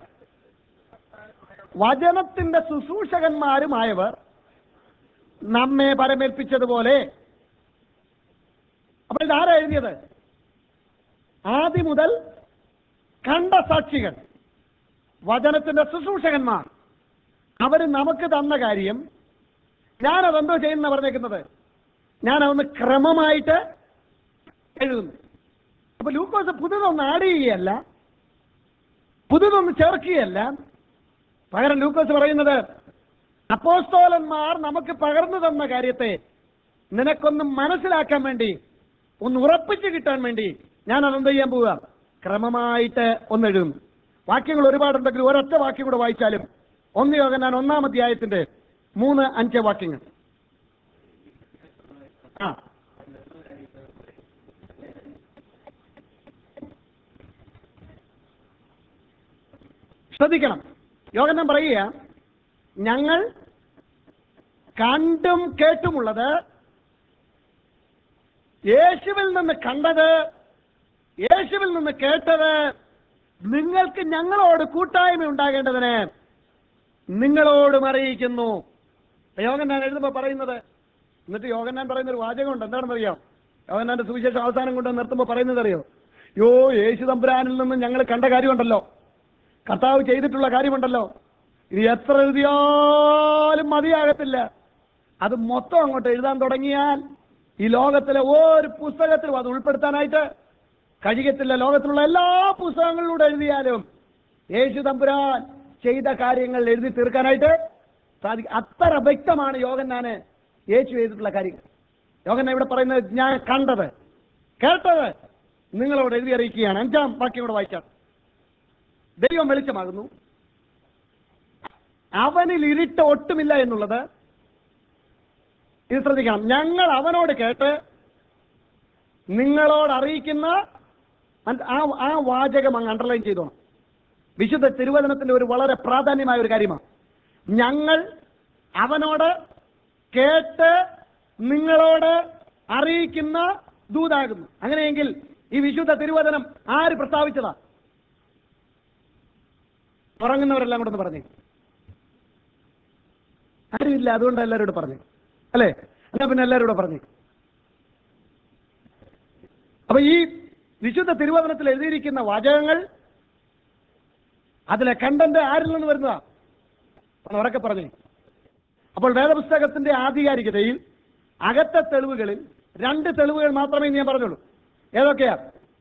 വചനത്തിന്റെ ശുശ്രൂഷകന്മാരുമായവർ നമ്മെ പരമേൽപ്പിച്ചതുപോലെ അപ്പോൾ ഇതാരാ എഴുതിയത് ആദ്യം മുതൽ കണ്ട സാക്ഷികൾ വചനത്തിന്റെ ശുശ്രൂഷകന്മാർ അവർ നമുക്ക് തന്ന കാര്യം ഞാനതെന്തോ ചെയ്യുന്ന പറഞ്ഞേക്കുന്നത് ഞാനതൊന്ന് ക്രമമായിട്ട് എഴുതുന്നു അപ്പൊ ലൂക്കോസ് പുതുതൊന്ന് ആഡ് ചെയ്യുകയല്ല പുതുതൊന്ന് ചേർക്കുകയല്ല പകരം ലൂക്കോസ് പറയുന്നത് അപ്പോസ്തോലന്മാർ നമുക്ക് പകർന്നു തന്ന കാര്യത്തെ നിനക്കൊന്ന് മനസ്സിലാക്കാൻ വേണ്ടി ഒന്ന് ഉറപ്പിച്ച് കിട്ടാൻ വേണ്ടി ഞാൻ അതെന്ത് ചെയ്യാൻ പോവുക ക്രമമായിട്ട് ഒന്ന് എഴുതും വാക്യങ്ങൾ ഒരുപാടുണ്ടെങ്കിൽ ഒരൊറ്റ വാക്യം കൂടെ വായിച്ചാലും ഒന്ന് യോഗം ഞാൻ ഒന്നാം അധ്യായത്തിന്റെ മൂന്ന് അഞ്ച് വാക്യങ്ങൾ ആ ശ്രദ്ധിക്കണം യോഗം പറയുക ഞങ്ങൾ കണ്ടും കേട്ടുമുള്ളത് യേശുവിൽ നിന്ന് കണ്ടത് യേശുവിൽ നിന്ന് കേട്ടത് നിങ്ങൾക്ക് ഞങ്ങളോട് കൂട്ടായ്മ ഉണ്ടാകേണ്ടതിന് നിങ്ങളോടും അറിയിക്കുന്നു യോഗന്നാൻ എഴുതുമ്പോൾ പറയുന്നത് എന്നിട്ട് യോഗന്നാൻ പറയുന്ന ഒരു വാചകമുണ്ട് എന്താണെന്ന് അറിയാം യോഗന്നാന്റെ സുവിശേഷം അവസാനം കൊണ്ട് നിർത്തുമ്പോൾ പറയുന്നത് അറിയോ യോ യേശു തമ്പുരാനിൽ നിന്ന് ഞങ്ങൾ കണ്ട കാര്യമുണ്ടല്ലോ കർത്താവ് ചെയ്തിട്ടുള്ള കാര്യമുണ്ടല്ലോ ഇനി എത്ര എഴുതിയാലും മതിയാകത്തില്ല അത് മൊത്തം അങ്ങോട്ട് എഴുതാൻ തുടങ്ങിയാൽ ഈ ലോകത്തിലെ ഒരു പുസ്തകത്തിലും അത് ഉൾപ്പെടുത്താനായിട്ട് കഴിയത്തില്ല ലോകത്തിലുള്ള എല്ലാ പുസ്തകങ്ങളിലൂടെ എഴുതിയാലും യേശു തമ്പുരാൻ ചെയ്ത കാര്യങ്ങൾ എഴുതി തീർക്കാനായിട്ട് സാധിക്കും അത്ര വ്യക്തമാണ് യോഗന്നാന് യേശു ചെയ്തിട്ടുള്ള കാര്യങ്ങൾ യോഗന്ന ഇവിടെ പറയുന്നത് ഞാൻ കണ്ടത് കേട്ടത് നിങ്ങളോട് എഴുതി അറിയിക്കുകയാണ് അഞ്ചാം വാക്യം കൂടെ വായിക്കാം ദൈവം വെളിച്ചമാകുന്നു അവനിൽ ഇരുട്ട് ഒട്ടുമില്ല എന്നുള്ളത് ഇത് ശ്രദ്ധിക്കണം ഞങ്ങൾ അവനോട് കേട്ട് നിങ്ങളോട് അറിയിക്കുന്ന അൻ- ആ ആ വാചകം അങ്ങ് അണ്ടർലൈൻ ചെയ്തോണം വിശുദ്ധ തിരുവചനത്തിന്റെ ഒരു വളരെ പ്രാധാന്യമായ ഒരു കാര്യമാണ് ഞങ്ങൾ അവനോട് കേട്ട് നിങ്ങളോട് അറിയിക്കുന്ന ദൂതാകുന്നു അങ്ങനെയെങ്കിൽ ഈ വിശുദ്ധ തിരുവചനം ആര് പ്രസ്താവിച്ചതാ ഉറങ്ങുന്നവരെല്ലാം കൂടെ ഒന്ന് പറഞ്ഞേ ആരുമില്ല അതുകൊണ്ട് എല്ലാവരോടും പറഞ്ഞു അല്ലേ എന്നാ പിന്നെ എല്ലാവരോടും പറഞ്ഞു അപ്പൊ ഈ വിശുദ്ധ തിരുവചനത്തിൽ എഴുതിയിരിക്കുന്ന വാചകങ്ങൾ അതിലെ കണ്ടന്റ് ആരിൽ നിന്ന് വരുന്നതാ ഒന്ന് ഉറക്കെ പറഞ്ഞു അപ്പോൾ വേദപുസ്തകത്തിന്റെ ആധികാരികതയിൽ അകത്തെ തെളിവുകളിൽ രണ്ട് തെളിവുകൾ മാത്രമേ ഞാൻ പറഞ്ഞുള്ളൂ ഏതൊക്കെയാ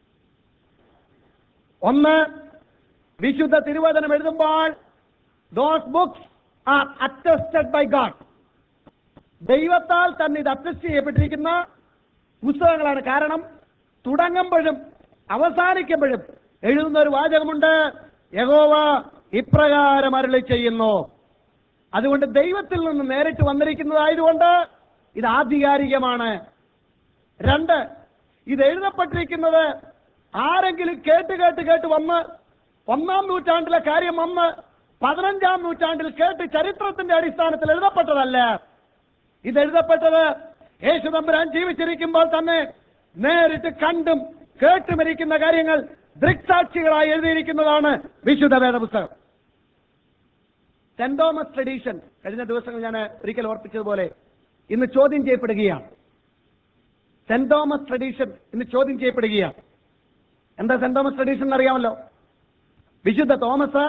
ഒന്ന് വിശുദ്ധ തിരുവചനം എഴുതുമ്പോൾ those books are attested by God ദൈവത്താൽ തന്നെ ഇത് അറ്റസ്റ്റ് ചെയ്യപ്പെട്ടിരിക്കുന്ന പുസ്തകങ്ങളാണ് കാരണം തുടങ്ങുമ്പോഴും അവസാനിക്കുമ്പോഴും എഴുതുന്ന ഒരു വാചകമുണ്ട് യഹോവ ഇപ്രകാരം അരുളി ചെയ്യുന്നു അതുകൊണ്ട് ദൈവത്തിൽ നിന്ന് നേരിട്ട് വന്നിരിക്കുന്നതായതുകൊണ്ട് ഇത് ആധികാരികമാണ് രണ്ട് ഇത് എഴുതപ്പെട്ടിരിക്കുന്നത് ആരെങ്കിലും കേട്ട് കേട്ട് കേട്ട് വന്ന് ഒന്നാം നൂറ്റാണ്ടിലെ കാര്യം വന്ന് പതിനഞ്ചാം നൂറ്റാണ്ടിൽ കേട്ട് ചരിത്രത്തിന്റെ അടിസ്ഥാനത്തിൽ എഴുതപ്പെട്ടതല്ല ഇത് എഴുതപ്പെട്ടത് യേശു തമ്പുരാൻ ജീവിച്ചിരിക്കുമ്പോൾ തന്നെ നേരിട്ട് കണ്ടും കേട്ടുമരിക്കുന്ന കാര്യങ്ങൾ ദൃക്സാക്ഷികളായി എഴുതിയിരിക്കുന്നതാണ് വിശുദ്ധ വേദപുസ്തകം സെന്റ് തോമസ് ട്രഡീഷൻ കഴിഞ്ഞ ദിവസങ്ങൾ ഞാൻ ഒരിക്കൽ ഓർപ്പിച്ചതുപോലെ ഇന്ന് ചോദ്യം ചെയ്യപ്പെടുകയാണ് സെന്റ് തോമസ് ട്രഡീഷൻ ഇന്ന് ചോദ്യം ചെയ്യപ്പെടുകയാണ് എന്താ സെന്റ് തോമസ് ട്രഡീഷൻ എന്നറിയാമല്ലോ വിശുദ്ധ തോമസ്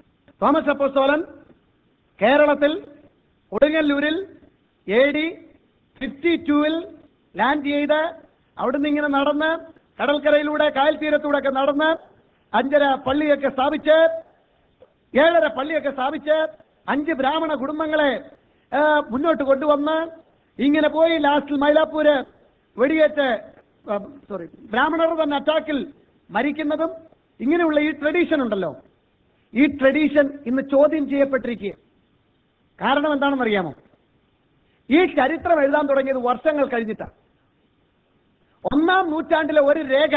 തോമസ് അപ്പോസ്തോലൻ കേരളത്തിൽ കൊടുങ്ങല്ലൂരിൽ എ ഡി ഫിഫ്റ്റി ടൂവിൽ ലാൻഡ് ചെയ്ത് അവിടുന്ന് ഇങ്ങനെ നടന്ന് കടൽക്കരയിലൂടെ കായൽ തീരത്തൂടെ ഒക്കെ നടന്ന് അഞ്ചര പള്ളിയൊക്കെ സ്ഥാപിച്ച് ഏഴര പള്ളിയൊക്കെ സ്ഥാപിച്ച് അഞ്ച് ബ്രാഹ്മണ കുടുംബങ്ങളെ ആ, മുന്നോട്ട് കൊണ്ടുവന്ന് ഇങ്ങനെ പോയി ലാസ്റ്റിൽ മൈലാപ്പൂര് വെടിയേറ്റ് സോറി ബ്രാഹ്മണർ തന്നെ അറ്റാക്കിൽ മരിക്കുന്നതും ഇങ്ങനെയുള്ള ഈ ട്രഡീഷൻ ഉണ്ടല്ലോ ഈ ട്രഡീഷൻ ഇന്ന് ചോദ്യം ചെയ്യപ്പെട്ടിരിക്കുക കാരണം എന്താണെന്ന് അറിയാമോ ഈ ചരിത്രം എഴുതാൻ തുടങ്ങിയത് വർഷങ്ങൾ കഴിഞ്ഞിട്ടാണ് ഒന്നാം നൂറ്റാണ്ടിലെ ഒരു രേഖ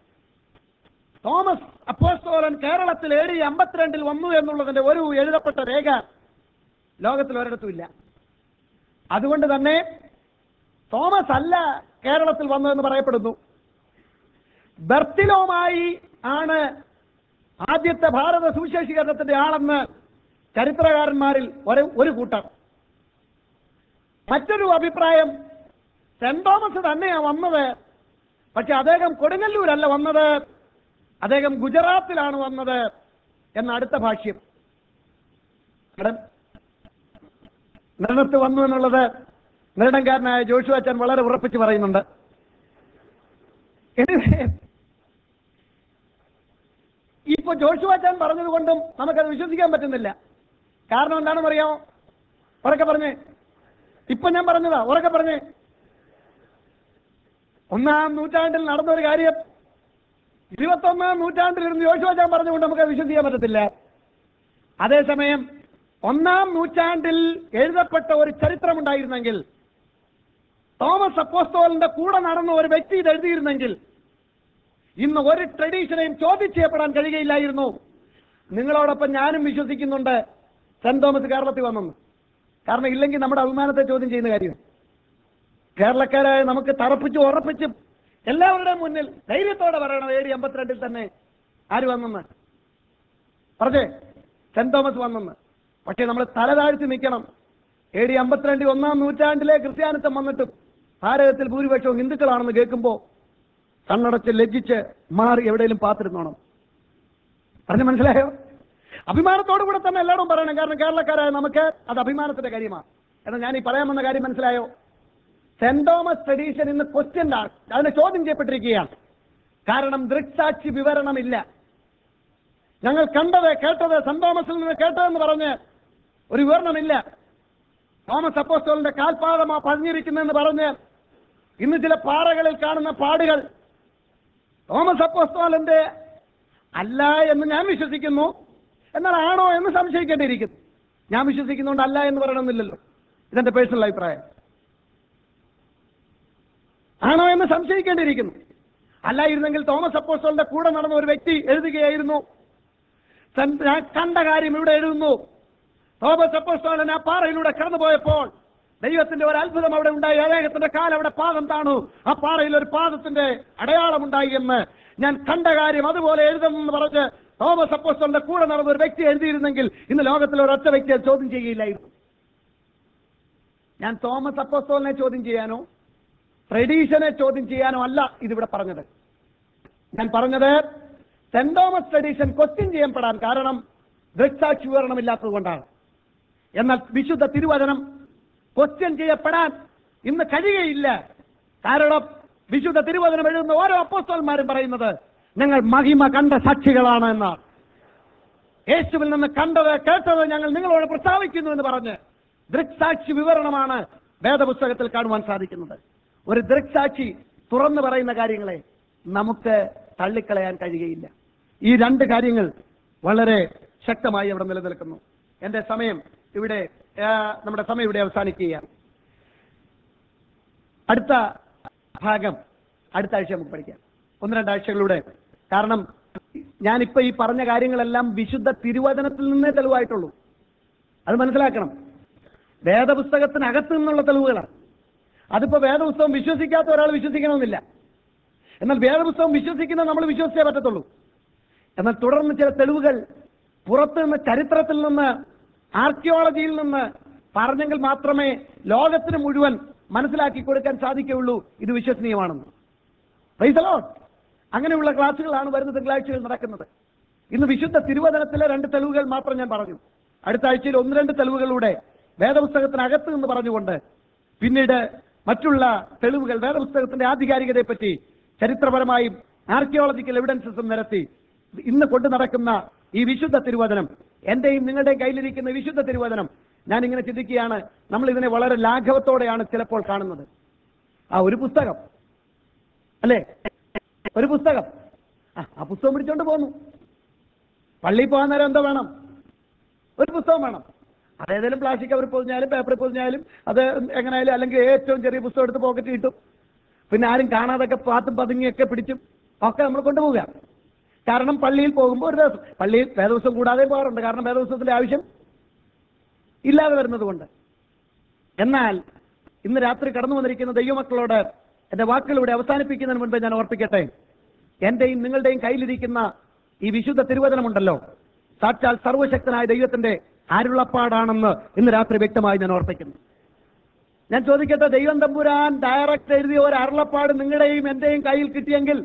തോമസ് അപ്പോസ്തോലൻ കേരളത്തിൽ എ ഡി അമ്പത്തിരണ്ടിൽ വന്നു എന്നുള്ളതിന്റെ ഒരു എഴുതപ്പെട്ട രേഖ ലോകത്തിൽ ഒരിടത്തും ഇല്ല അതുകൊണ്ട് തന്നെ തോമസ് അല്ല കേരളത്തിൽ വന്നതെന്ന് പറയപ്പെടുന്നു ബർത്തിലോമായി ആണ് ആദ്യത്തെ ഭാരത സുവിശേഷീകരണത്തിന്റെ ആളെന്ന് ചരിത്രകാരന്മാരിൽ ഒരു ഒരു കൂട്ടർ മറ്റൊരു അഭിപ്രായം സെന്റ് തോമസ് തന്നെയാണ് വന്നത് പക്ഷെ അദ്ദേഹം കൊടുങ്ങല്ലൂരല്ല വന്നത് അദ്ദേഹം ഗുജറാത്തിലാണ് വന്നത് എന്ന അടുത്ത ഭാഷ്യം മേഡം നിർണത്ത് വന്നു എന്നുള്ളത് നിർണംകാരനായ ജോഷു അച്ഛൻ വളരെ ഉറപ്പിച്ച് പറയുന്നുണ്ട് Anyway, ഇപ്പൊ ജോഷു അച്ഛൻ പറഞ്ഞതുകൊണ്ടും നമുക്കത് വിശ്വസിക്കാൻ പറ്റുന്നില്ല കാരണം എന്താണെന്ന് അറിയാമോ ഉറക്കെ പറഞ്ഞേ ഇപ്പൊ ഞാൻ പറഞ്ഞതാ ഉറക്കെ പറഞ്ഞേ ഒന്നാം നൂറ്റാണ്ടിൽ നടന്ന ഒരു കാര്യം ഇരുപത്തൊന്നാം നൂറ്റാണ്ടിൽ ഇരുന്ന് യോശുവച്ചാൻ പറഞ്ഞുകൊണ്ട് നമുക്ക് വിശ്വസിക്കാൻ പറ്റത്തില്ല അതേസമയം ഒന്നാം നൂറ്റാണ്ടിൽ എഴുതപ്പെട്ട ഒരു ചരിത്രമുണ്ടായിരുന്നെങ്കിൽ തോമസ് അപ്പോസ്തോലിന്റെ കൂടെ നടന്ന ഒരു വ്യക്തി ഇത് എഴുതിയിരുന്നെങ്കിൽ ഇന്ന് ഒരു ട്രഡീഷനെയും ചോദ്യം ചെയ്യപ്പെടാൻ കഴിയുകയില്ലായിരുന്നു നിങ്ങളോടൊപ്പം ഞാനും വിശ്വസിക്കുന്നുണ്ട് സെന്റ് തോമസ് കേരളത്തിൽ വന്നെന്ന് കാരണം ഇല്ലെങ്കിൽ നമ്മുടെ അഭിമാനത്തെ ചോദ്യം ചെയ്യുന്ന കാര്യം കേരളക്കാരായ നമുക്ക് തറപ്പിച്ച് ഉറപ്പിച്ച് എല്ലാവരുടെയും മുന്നിൽ ധൈര്യത്തോടെ പറയണം എ ഡി അമ്പത്തിരണ്ടിൽ തന്നെ ആര് വന്നെന്ന് പറഞ്ഞേ സെന്റ് തോമസ് വന്നെന്ന് പക്ഷേ നമ്മൾ തല താഴ്ത്തി നിൽക്കണം എ ഡി അമ്പത്തിരണ്ടിൽ ഒന്നാം നൂറ്റാണ്ടിലെ ക്രിസ്ത്യാനിത്വം വന്നിട്ടും ഭാരതത്തിൽ ഭൂരിപക്ഷവും ഹിന്ദുക്കളാണെന്ന് കേൾക്കുമ്പോൾ കണ്ണടച്ച് ലജ്ജിച്ച് മാറി എവിടെയെങ്കിലും പാത്തിരുന്നോണം പറഞ്ഞു മനസ്സിലായോ അഭിമാനത്തോടു കൂടെ തന്നെ എല്ലാവരും പറയണം കാരണം കേരളക്കാരായ നമുക്ക് അത് അഭിമാനത്തിന്റെ കാര്യമാണ് എന്നാൽ ഞാൻ ഈ പറയാൻ വന്ന കാര്യം മനസ്സിലായോ സെന്റ് തോമസ് ട്രഡീഷൻ ഇന്ന് ക്വസ്റ്റ്യൻ ആണ് അതിനെ ചോദ്യം ചെയ്യപ്പെട്ടിരിക്കുകയാണ് കാരണം ദൃക്സാക്ഷി വിവരണമില്ല ഞങ്ങൾ കണ്ടത് കേട്ടത് സെന്റ് തോമസിൽ നിന്ന് കേട്ടതെന്ന് പറഞ്ഞ് ഒരു വിവരണമില്ല തോമസ് അപ്പോസ്റ്റോലിന്റെ കാൽപാദമാ പതിഞ്ഞിരിക്കുന്നെന്ന് പറഞ്ഞ് ഇന്ന് ചില പാറകളിൽ കാണുന്ന പാടുകൾ തോമസ് അപ്പോസ്തോലന്റെ അല്ല എന്ന് ഞാൻ വിശ്വസിക്കുന്നു എന്നാൽ ആണോ എന്ന് സംശയിക്കേണ്ടിയിരിക്കുന്നു ഞാൻ വിശ്വസിക്കുന്നുണ്ട് അല്ല എന്ന് പറയണമെന്നില്ലല്ലോ ഇതെന്റെ പേഴ്സണൽ അഭിപ്രായം ആണോ എന്ന് സംശയിക്കേണ്ടിയിരിക്കുന്നു അല്ലായിരുന്നെങ്കിൽ തോമസ് അപ്പോസ്റ്റോലിന്റെ കൂടെ നടന്ന ഒരു വ്യക്തി എഴുതുകയായിരുന്നു സൻ- ഞാൻ കണ്ട കാര്യം ഇവിടെ എഴുതുന്നു തോമസ് അപ്പോസ്റ്റോലൻ ആ പാറയിലൂടെ കടന്നുപോയപ്പോൾ ദൈവത്തിന്റെ ഒരു അത്ഭുതം അവിടെ ഉണ്ടായി അദ്ദേഹത്തിന്റെ കാൽ അവിടെ പാദം താണു ആ പാറയിൽ ഒരു പാദത്തിന്റെ അടയാളമുണ്ടായി എന്ന് ഞാൻ കണ്ട കാര്യം അതുപോലെ എഴുതുമെന്ന് പറഞ്ഞ് തോമസ് അപ്പോസ്റ്റോലിന്റെ കൂടെ നടന്ന ഒരു വ്യക്തി എഴുതിയിരുന്നെങ്കിൽ ഇന്ന് ലോകത്തിൽ ഒരൊറ്റ വ്യക്തിയെ ചോദ്യം ചെയ്യുകയില്ലായിരുന്നു ഞാൻ തോമസ് അപ്പോസ്റ്റോലിനെ ചോദ്യം ചെയ്യാനോ ട്രഡീഷനെ ചോദ്യം ചെയ്യാനോ അല്ല ഇതിവിടെ പറഞ്ഞത് ഞാൻ പറഞ്ഞത് സെന്റ് തോമസ് ട്രഡീഷൻ ക്വസ്റ്റ്യൻ ചെയ്യപ്പെടാൻ കാരണം ദൃക്സാക്ഷി വിവരണമില്ലാത്തത് കൊണ്ടാണ് എന്നാൽ വിശുദ്ധ തിരുവചനം ക്വസ്റ്റ്യൻ ചെയ്യപ്പെടാൻ ഇന്ന് കഴിയുകയില്ല കാരണം വിശുദ്ധ തിരുവചനം എഴുതുന്ന ഓരോ അപ്പോസ്തലന്മാരും പറയുന്നത് ഞങ്ങൾ മഹിമ കണ്ട സാക്ഷികളാണ് എന്നാണ് യേശുവിൽ നിന്ന് കണ്ടത് കേട്ടത് ഞങ്ങൾ നിങ്ങളോട് പ്രസ്താവിക്കുന്നു എന്ന് പറഞ്ഞ് ദൃക്സാക്ഷി വിവരണമാണ് വേദപുസ്തകത്തിൽ കാണുവാൻ സാധിക്കുന്നത് ഒരു ദൃക്സാക്ഷി തുറന്നു പറയുന്ന കാര്യങ്ങളെ നമുക്ക് തള്ളിക്കളയാൻ കഴിയുകയില്ല ഈ രണ്ട് കാര്യങ്ങൾ വളരെ ശക്തമായി അവിടെ നിലനിൽക്കുന്നു എന്റെ സമയം ഇവിടെ ആ, നമ്മുടെ സമയം ഇവിടെ അവസാനിക്കുകയാണ് അടുത്ത ഭാഗം അടുത്ത ആഴ്ച നമുക്ക് പഠിക്കാം ഒന്ന് രണ്ടാഴ്ചകളിലൂടെ കാരണം ഞാനിപ്പോ ഈ പറഞ്ഞ കാര്യങ്ങളെല്ലാം വിശുദ്ധ തിരുവചനത്തിൽ നിന്നേ തെളിവായിട്ടുള്ളൂ അത് മനസ്സിലാക്കണം വേദപുസ്തകത്തിനകത്ത് നിന്നുള്ള തെളിവുകളാണ് അതിപ്പോ വേദപുസ്തകം വിശ്വസിക്കാത്ത ഒരാൾ വിശ്വസിക്കണമെന്നില്ല എന്നാൽ വേദപുസ്തകം വിശ്വസിക്കുന്ന നമ്മൾ വിശ്വസിച്ചേ പറ്റത്തുള്ളൂ എന്നാൽ തുടർന്ന് ചില തെളിവുകൾ പുറത്ത് നിന്ന് ചരിത്രത്തിൽ നിന്ന് ആർക്കിയോളജിയിൽ നിന്ന് പറഞ്ഞെങ്കിൽ മാത്രമേ ലോകത്തിന് മുഴുവൻ മനസ്സിലാക്കി കൊടുക്കാൻ സാധിക്കുകയുള്ളൂ ഇത് വിശ്വസനീയമാണെന്ന് Praise the Lord. അങ്ങനെയുള്ള ക്ലാസ്സുകളാണ് വരുന്ന തിങ്കളാഴ്ചകൾ നടക്കുന്നത് ഇന്ന് വിശുദ്ധ തിരുവചനത്തിലെ രണ്ട് തെളിവുകൾ മാത്രം ഞാൻ പറഞ്ഞു അടുത്ത ആഴ്ചയിൽ ഒന്ന് രണ്ട് തെളിവുകളിലൂടെ വേദപുസ്തകത്തിനകത്ത് നിന്ന് പറഞ്ഞുകൊണ്ട് പിന്നീട് മറ്റുള്ള തെളിവുകൾ വേദപുസ്തകത്തിന്റെ ആധികാരികതയെ പറ്റി ചരിത്രപരമായും ആർക്കിയോളജിക്കൽ എവിഡൻസസും നിരത്തി ഇന്ന് കൊണ്ടു നടക്കുന്ന ഈ വിശുദ്ധ തിരുവചനം എന്റെയും നിങ്ങളുടെയും കയ്യിലിരിക്കുന്ന ഈ വിശുദ്ധ തിരുവചനം ഞാൻ ഇങ്ങനെ ചിന്തിക്കുകയാണ് നമ്മൾ ഇതിനെ വളരെ ലാഘവത്തോടെയാണ് ചിലപ്പോൾ കാണുന്നത് ആ ഒരു പുസ്തകം അല്ലേ ഒരു പുസ്തകം ആ, ആ പുസ്തകം പിടിച്ചോണ്ട് പോന്നു പള്ളിയിൽ പോകാൻ നേരം എന്താ വേണം ഒരു പുസ്തകം വേണം അതേതായാലും പ്ലാസ്റ്റിക് കവറിൽ പൊതിഞ്ഞാലും പേപ്പറിൽ പൊതിഞ്ഞാലും അത് എങ്ങനെയായാലും അല്ലെങ്കിൽ ഏറ്റവും ചെറിയ പുസ്തകം എടുത്ത് പോക്കറ്റ് കിട്ടും പിന്നെ ആരും കാണാതൊക്കെ പാത്തും പതുങ്ങിയൊക്കെ പിടിച്ചും ഒക്കെ നമ്മൾ കൊണ്ടുപോവുക കാരണം പള്ളിയിൽ പോകുമ്പോൾ ഒരു ദിവസം പള്ളിയിൽ വേദവസ്വം കൂടാതെ പോകാറുണ്ട് കാരണം വേദവസ്വത്തിന്റെ ആവശ്യം ഇല്ലാതെ വരുന്നത് കൊണ്ട് എന്നാൽ ഇന്ന് രാത്രി കടന്നു വന്നിരിക്കുന്ന ദൈവമക്കളോട് എന്റെ വാക്കുകൾ ഇവിടെ അവസാനിപ്പിക്കുന്നതിന് മുൻപ് ഞാൻ ഓർപ്പിക്കട്ടെ എന്റെയും നിങ്ങളുടെയും കയ്യിലിരിക്കുന്ന ഈ വിശുദ്ധ തിരുവചനമുണ്ടല്ലോ സാക്ഷാൽ സർവശക്തനായ ദൈവത്തിന്റെ അരുളപ്പാടാണെന്ന് ഇന്ന് രാത്രി വ്യക്തമായി ഞാൻ ഓർപ്പിക്കുന്നു ഞാൻ ചോദിക്കട്ടെ ദൈവം തമ്പുരാൻ ഡയറക്റ്റ് എഴുതിയ ഒരു അരുളപ്പാട് നിങ്ങളുടെയും എന്റെയും കയ്യിൽ കിട്ടിയെങ്കിൽ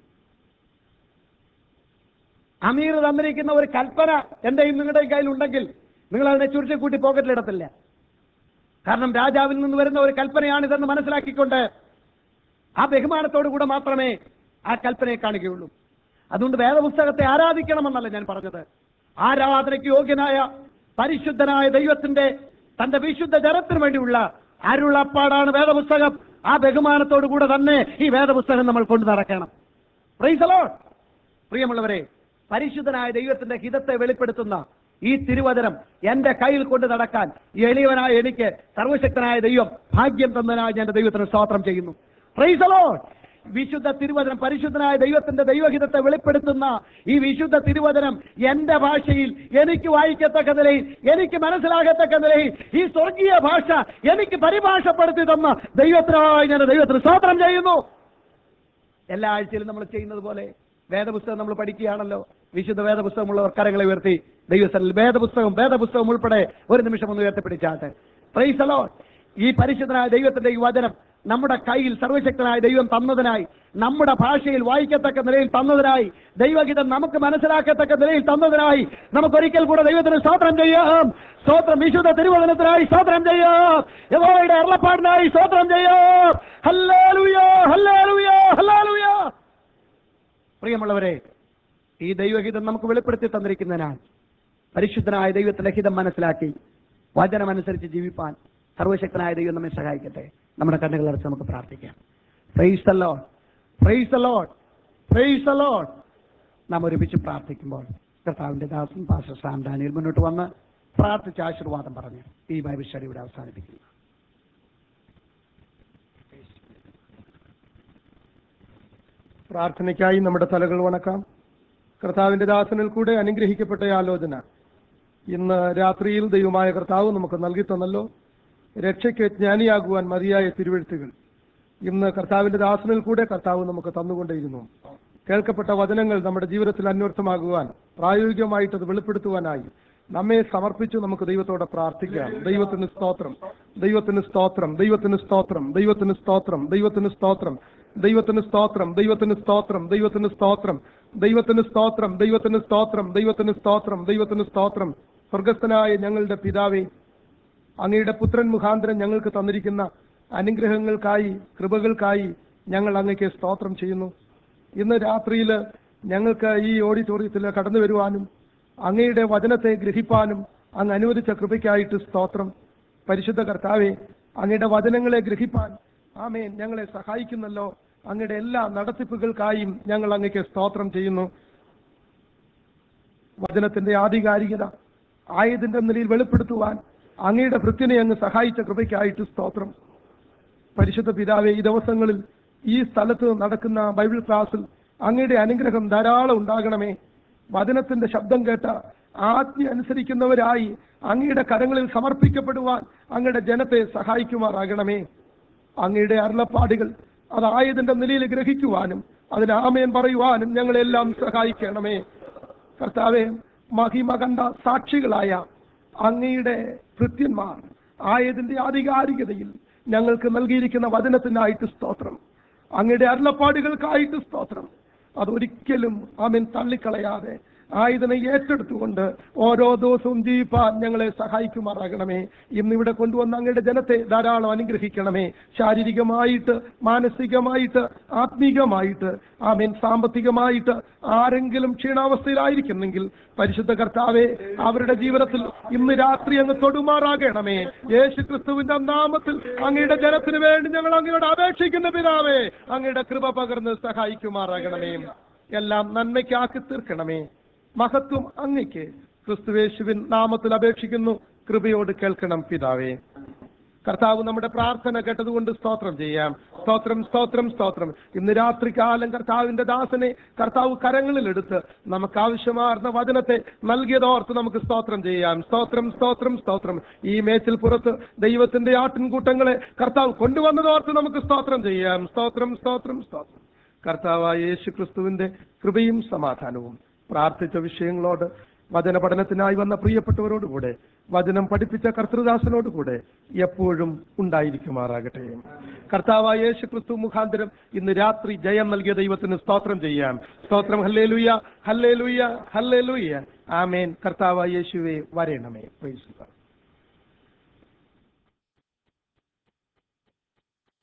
അമീർ തന്നിരിക്കുന്ന ഒരു കൽപ്പന എന്റെയും നിങ്ങളുടെയും കയ്യിൽ ഉണ്ടെങ്കിൽ നിങ്ങൾ അതിനെ ചുരുട്ടി കൂട്ടി പോക്കറ്റിലിടത്തില്ല കാരണം രാജാവിൽ നിന്ന് വരുന്ന ഒരു കൽപ്പനയാണിതെന്ന് മനസ്സിലാക്കിക്കൊണ്ട് ആ ബഹുമാനത്തോടു കൂടെ മാത്രമേ ആ കൽപ്പനയെ കാണുകയുള്ളൂ അതുകൊണ്ട് വേദപുസ്തകത്തെ ആരാധിക്കണമെന്നല്ല ഞാൻ പറഞ്ഞത് ആരാധനയ്ക്ക് യോഗ്യനായ പരിശുദ്ധനായ ദൈവത്തിന്റെ തന്റെ വിശുദ്ധ ജനത്തിന് വേണ്ടിയുള്ള അരുളപ്പാടാണ് വേദപുസ്തകം ആ ബഹുമാനത്തോടു കൂടെ തന്നെ ഈ വേദപുസ്തകം നമ്മൾ കൊണ്ടു നടക്കണം Praise the Lord. പ്രിയമുള്ളവരെ പരിശുദ്ധനായ ദൈവത്തിന്റെ ഹിതത്തെ വെളിപ്പെടുത്തുന്ന ഈ തിരുവചനം എന്റെ കയ്യിൽ കൊണ്ട് നടക്കാൻ ഈ എളിയവനായ എനിക്ക് സർവശക്തനായ ദൈവം ഭാഗ്യം തന്നതിനായി ഞാൻ എന്റെ ദൈവത്തിന് സ്തോത്രം ചെയ്യുന്നു Praise the Lord. വിശുദ്ധ തിരുവചനം പരിശുദ്ധനായ ദൈവത്തിന്റെ ദൈവഹിതത്തെ വെളിപ്പെടുത്തുന്ന ഈ വിശുദ്ധ തിരുവചനം എന്റെ ഭാഷയിൽ എനിക്ക് വായിക്കത്തക്ക നിലയിൽ എനിക്ക് മനസ്സിലാകത്തക്ക നിലയിൽ ഈ സ്വർഗീയ ഭാഷ എനിക്ക് പരിഭാഷപ്പെടുത്തി തന്ന ദൈവത്തിനായി ഞാൻ ദൈവത്തിന് സ്തോത്രം ചെയ്യുന്നു എല്ലാ ആഴ്ചയിലും നമ്മൾ ചെയ്യുന്നത് പോലെ വേദപുസ്തകം നമ്മൾ പഠിക്കുകയാണല്ലോ വിശുദ്ധ വേദപുസ്തകമുള്ളവർ കരങ്ങളെ ഉയർത്തി ദൈവസ്ഥലിൽ വേദപുസ്തകം വേദപുസ്തകം ഉൾപ്പെടെ ഒരു നിമിഷം ഒന്ന് ഉയർത്തിപ്പിടിച്ചാട്ടെ Praise the Lord. ഈ പരിശുദ്ധനായ ദൈവത്തിന്റെ ഈ വചനം നമ്മുടെ കയ്യിൽ സർവശക്തനായ ദൈവം തന്നതിനായി നമ്മുടെ ഭാഷയിൽ വായിക്കത്തക്ക നിലയിൽ തന്നതിനായി ദൈവഗീതം നമുക്ക് മനസ്സിലാക്കത്തക്ക നിലയിൽ തന്നതിനായി നമുക്കൊരിക്കൽ കൂടെ ദൈവത്തിന് സ്തോത്രം ചെയ്യാം സ്തോത്രം വിശുദ്ധ തിരുവചനത്തിനായി സ്തോത്രം ചെയ്യാം യഹോവയുടെ അരുളപ്പാടിനായി സ്തോത്രം ചെയ്യാം ഹല്ലേലൂയ ഹല്ലേലൂയ ഹല്ലേലൂയ പ്രിയമുള്ളവരെ ഈ ദൈവഹിതം നമുക്ക് വെളിപ്പെടുത്തി തന്നിരിക്കുന്നതിനാൽ പരിശുദ്ധനായ ദൈവത്തിന്റെ ഹിതം മനസ്സിലാക്കി വചനമനുസരിച്ച് ജീവിപ്പാൻ സർവശക്തനായ ദൈവം നമ്മെ സഹായിക്കട്ടെ നമ്മുടെ കണ്ണുകൾ അടച്ച് നമുക്ക് പ്രാർത്ഥിക്കാം praise the Lord. Praise the Lord. Praise the Lord. നാം ഒരുമിച്ച് പ്രാർത്ഥിക്കുമ്പോൾ കർത്താവിന്റെ ദാസൻ പാസ്റ്റർ സാം ഡാനിയൽ മുന്നോട്ട് വന്ന് പ്രാർത്ഥിച്ച ആശീർവാദം പറഞ്ഞ് ഈ ബൈബിൾ സ്റ്റഡി ഇവിടെ അവസാനിപ്പിക്കുന്നു പ്രാർത്ഥനയ്ക്കായി നമ്മുടെ തലകൾ വണക്കാം കർത്താവിന്റെ ദാസനിൽ കൂടെ അനുഗ്രഹിക്കപ്പെട്ട ഈ ആലോചന ഇന്ന് രാത്രിയിൽ ദൈവമായ കർത്താവ് നമുക്ക് നൽകി തന്നല്ലോ രക്ഷയ്ക്ക് ജ്ഞാനിയാകുവാൻ മതിയായ തിരുവഴുത്തുകൾ ഇന്ന് കർത്താവിന്റെ ദാസനിൽ കൂടെ കർത്താവ് നമുക്ക് തന്നുകൊണ്ടേയിരുന്നു കേൾക്കപ്പെട്ട വചനങ്ങൾ നമ്മുടെ ജീവിതത്തിൽ അന്വർത്ഥമാകുവാൻ പ്രായോഗികമായിട്ട് അത് വെളിപ്പെടുത്തുവാനായി നമ്മെ സമർപ്പിച്ചു നമുക്ക് ദൈവത്തോടെ പ്രാർത്ഥിക്കാം ദൈവത്തിന് സ്തോത്രം ദൈവത്തിന് സ്തോത്രം ദൈവത്തിന് സ്തോത്രം ദൈവത്തിന് സ്തോത്രം ദൈവത്തിന് സ്തോത്രം ദൈവത്തിന് സ്തോത്രം ദൈവത്തിന് സ്തോത്രം ദൈവത്തിന് സ്തോത്രം ദൈവത്തിന് സ്തോത്രം ദൈവത്തിന് സ്തോത്രം ദൈവത്തിന് സ്തോത്രം ദൈവത്തിന് സ്തോത്രം സ്വർഗസ്ഥനായ ഞങ്ങളുടെ പിതാവേ അങ്ങയുടെ പുത്രൻ മുഖാന്തരം ഞങ്ങൾക്ക് തന്നിരിക്കുന്ന അനുഗ്രഹങ്ങൾക്കായി കൃപകൾക്കായി ഞങ്ങൾ അങ്ങയ്ക്ക് സ്തോത്രം ചെയ്യുന്നു ഇന്ന് രാത്രിയിൽ ഞങ്ങൾക്ക് ഈ ഓഡിറ്റോറിയത്തിൽ കടന്നു വരുവാനും അങ്ങയുടെ വചനത്തെ ഗ്രഹിപ്പാനും അങ്ങ് അനുവദിച്ച കൃപയ്ക്കായിട്ട് സ്തോത്രം പരിശുദ്ധ കർത്താവെ അങ്ങയുടെ വചനങ്ങളെ ഗ്രഹിപ്പാൻ ആമേൻ ഞങ്ങളെ സഹായിക്കുന്നല്ലോ അങ്ങയുടെ എല്ലാ നടത്തിപ്പുകൾക്കായും ഞങ്ങൾ അങ്ങയ്ക്ക് സ്തോത്രം ചെയ്യുന്നു വചനത്തിന്റെ ആധികാരികത ആയതിന്റെ നിലയിൽ വെളിപ്പെടുത്തുവാൻ അങ്ങയുടെ ഭൃത്യനെ അങ്ങ് സഹായിച്ച കൃപയ്ക്കായിട്ട് സ്തോത്രം പരിശുദ്ധ പിതാവെ ഈ ദിവസങ്ങളിൽ ഈ സ്ഥലത്ത് നടക്കുന്ന ബൈബിൾ ക്ലാസ്സിൽ അങ്ങയുടെ അനുഗ്രഹം ധാരാളം ഉണ്ടാകണമേ വചനത്തിന്റെ ശബ്ദം കേട്ട ആജ്ഞ അനുസരിക്കുന്നവരായി അങ്ങയുടെ കരങ്ങളിൽ സമർപ്പിക്കപ്പെടുവാൻ അങ്ങയുടെ ജനത്തെ സഹായിക്കുമാറാകണമേ അങ്ങയുടെ അരുളപ്പാടുകൾ അതായതിന്റെ നിലയിൽ ഗ്രഹിക്കുവാനും അതിന് ആമേൻ പറയുവാനും ഞങ്ങളെല്ലാം സഹായിക്കണമേ കർത്താവെ മഹിമ കണ്ട സാക്ഷികളായ അങ്ങയുടെ ഭൃത്യന്മാർ ആയതിന്റെ ആധികാരികതയിൽ ഞങ്ങൾക്ക് നൽകിയിരിക്കുന്ന വചനത്തിനായിട്ട് സ്തോത്രം അങ്ങയുടെ അരുളപ്പാടുകൾക്കായിട്ട് സ്തോത്രം അതൊരിക്കലും ആമൻ തള്ളിക്കളയാതെ ആയുധനെ ഏറ്റെടുത്തുകൊണ്ട് ഓരോ ദിവസവും ജീവിപ്പാൻ ഞങ്ങളെ സഹായിക്കുമാറാകണമേ ഇന്നിവിടെ കൊണ്ടുവന്ന അങ്ങയുടെ ജനത്തെ ധാരാളം അനുഗ്രഹിക്കണമേ ശാരീരികമായിട്ട് മാനസികമായിട്ട് ആത്മീകമായിട്ട് ആമേൻ സാമ്പത്തികമായിട്ട് ആരെങ്കിലും ക്ഷീണാവസ്ഥയിലായിരിക്കുന്നെങ്കിൽ പരിശുദ്ധ കർത്താവെ അവരുടെ ജീവിതത്തിൽ ഇന്ന് രാത്രി അങ്ങ് തൊടുമാറാകണമേ യേശു ക്രിസ്തുവിന്റെ നാമത്തിൽ അങ്ങയുടെ ജനത്തിന് വേണ്ടി ഞങ്ങൾ അങ്ങയോട് അപേക്ഷിക്കുന്ന പിതാവേ അങ്ങയുടെ കൃപ പകർന്ന് സഹായിക്കുമാറാകണമേ എല്ലാം നന്മയ്ക്കാക്കി തീർക്കണമേ മഹത്വം അങ്ങയ്ക്ക് ക്രിസ്തുവേശുവിൻ നാമത്തിൽ അപേക്ഷിക്കുന്നു കൃപയോട് കേൾക്കണം പിതാവേ കർത്താവ് നമ്മുടെ പ്രാർത്ഥന കേട്ടതുകൊണ്ട് സ്തോത്രം ചെയ്യാം സ്തോത്രം സ്തോത്രം സ്തോത്രം ഇന്ന് രാത്രി കാലം കർത്താവിന്റെ ദാസനെ കർത്താവ് കരങ്ങളിലെടുത്ത് നമുക്ക് ആവശ്യമാർന്ന വചനത്തെ നൽകിയതോർത്ത് നമുക്ക് സ്തോത്രം ചെയ്യാം സ്തോത്രം സ്തോത്രം സ്തോത്രം ഈ മേച്ചിൽ പുറത്ത് ദൈവത്തിന്റെ ആട്ടിൻകൂട്ടങ്ങളെ കർത്താവ് കൊണ്ടുവന്നതോർത്ത് നമുക്ക് സ്തോത്രം ചെയ്യാം സ്തോത്രം സ്തോത്രം സ്തോത്രം കർത്താവായ യേശു ക്രിസ്തുവിന്റെ കൃപയും സമാധാനവും പ്രാർത്ഥിച്ച വിഷയങ്ങളോട് വചന പഠനത്തിനായി വന്ന പ്രിയപ്പെട്ടവരോടുകൂടെ വചനം പഠിപ്പിച്ച കർത്തൃദാസനോടുകൂടെ എപ്പോഴും ഉണ്ടായിരിക്കുമാറാകട്ടെ കർത്താവായ യേശു ക്രിസ്തു മുഖാന്തരം ഇന്ന് രാത്രി ജയം നൽകിയ ദൈവത്തിന് സ്തോത്രം ചെയ്യാം സ്തോത്രം ഹല്ലേ ലുയ്യ ഹല്ലേ ലുയ്യ ഹല്ലേ ലുയ്യ ആമേൻ കർത്താവായ യേശുവെ വരേണമേ പ്രൈസ് ഗോഡ്.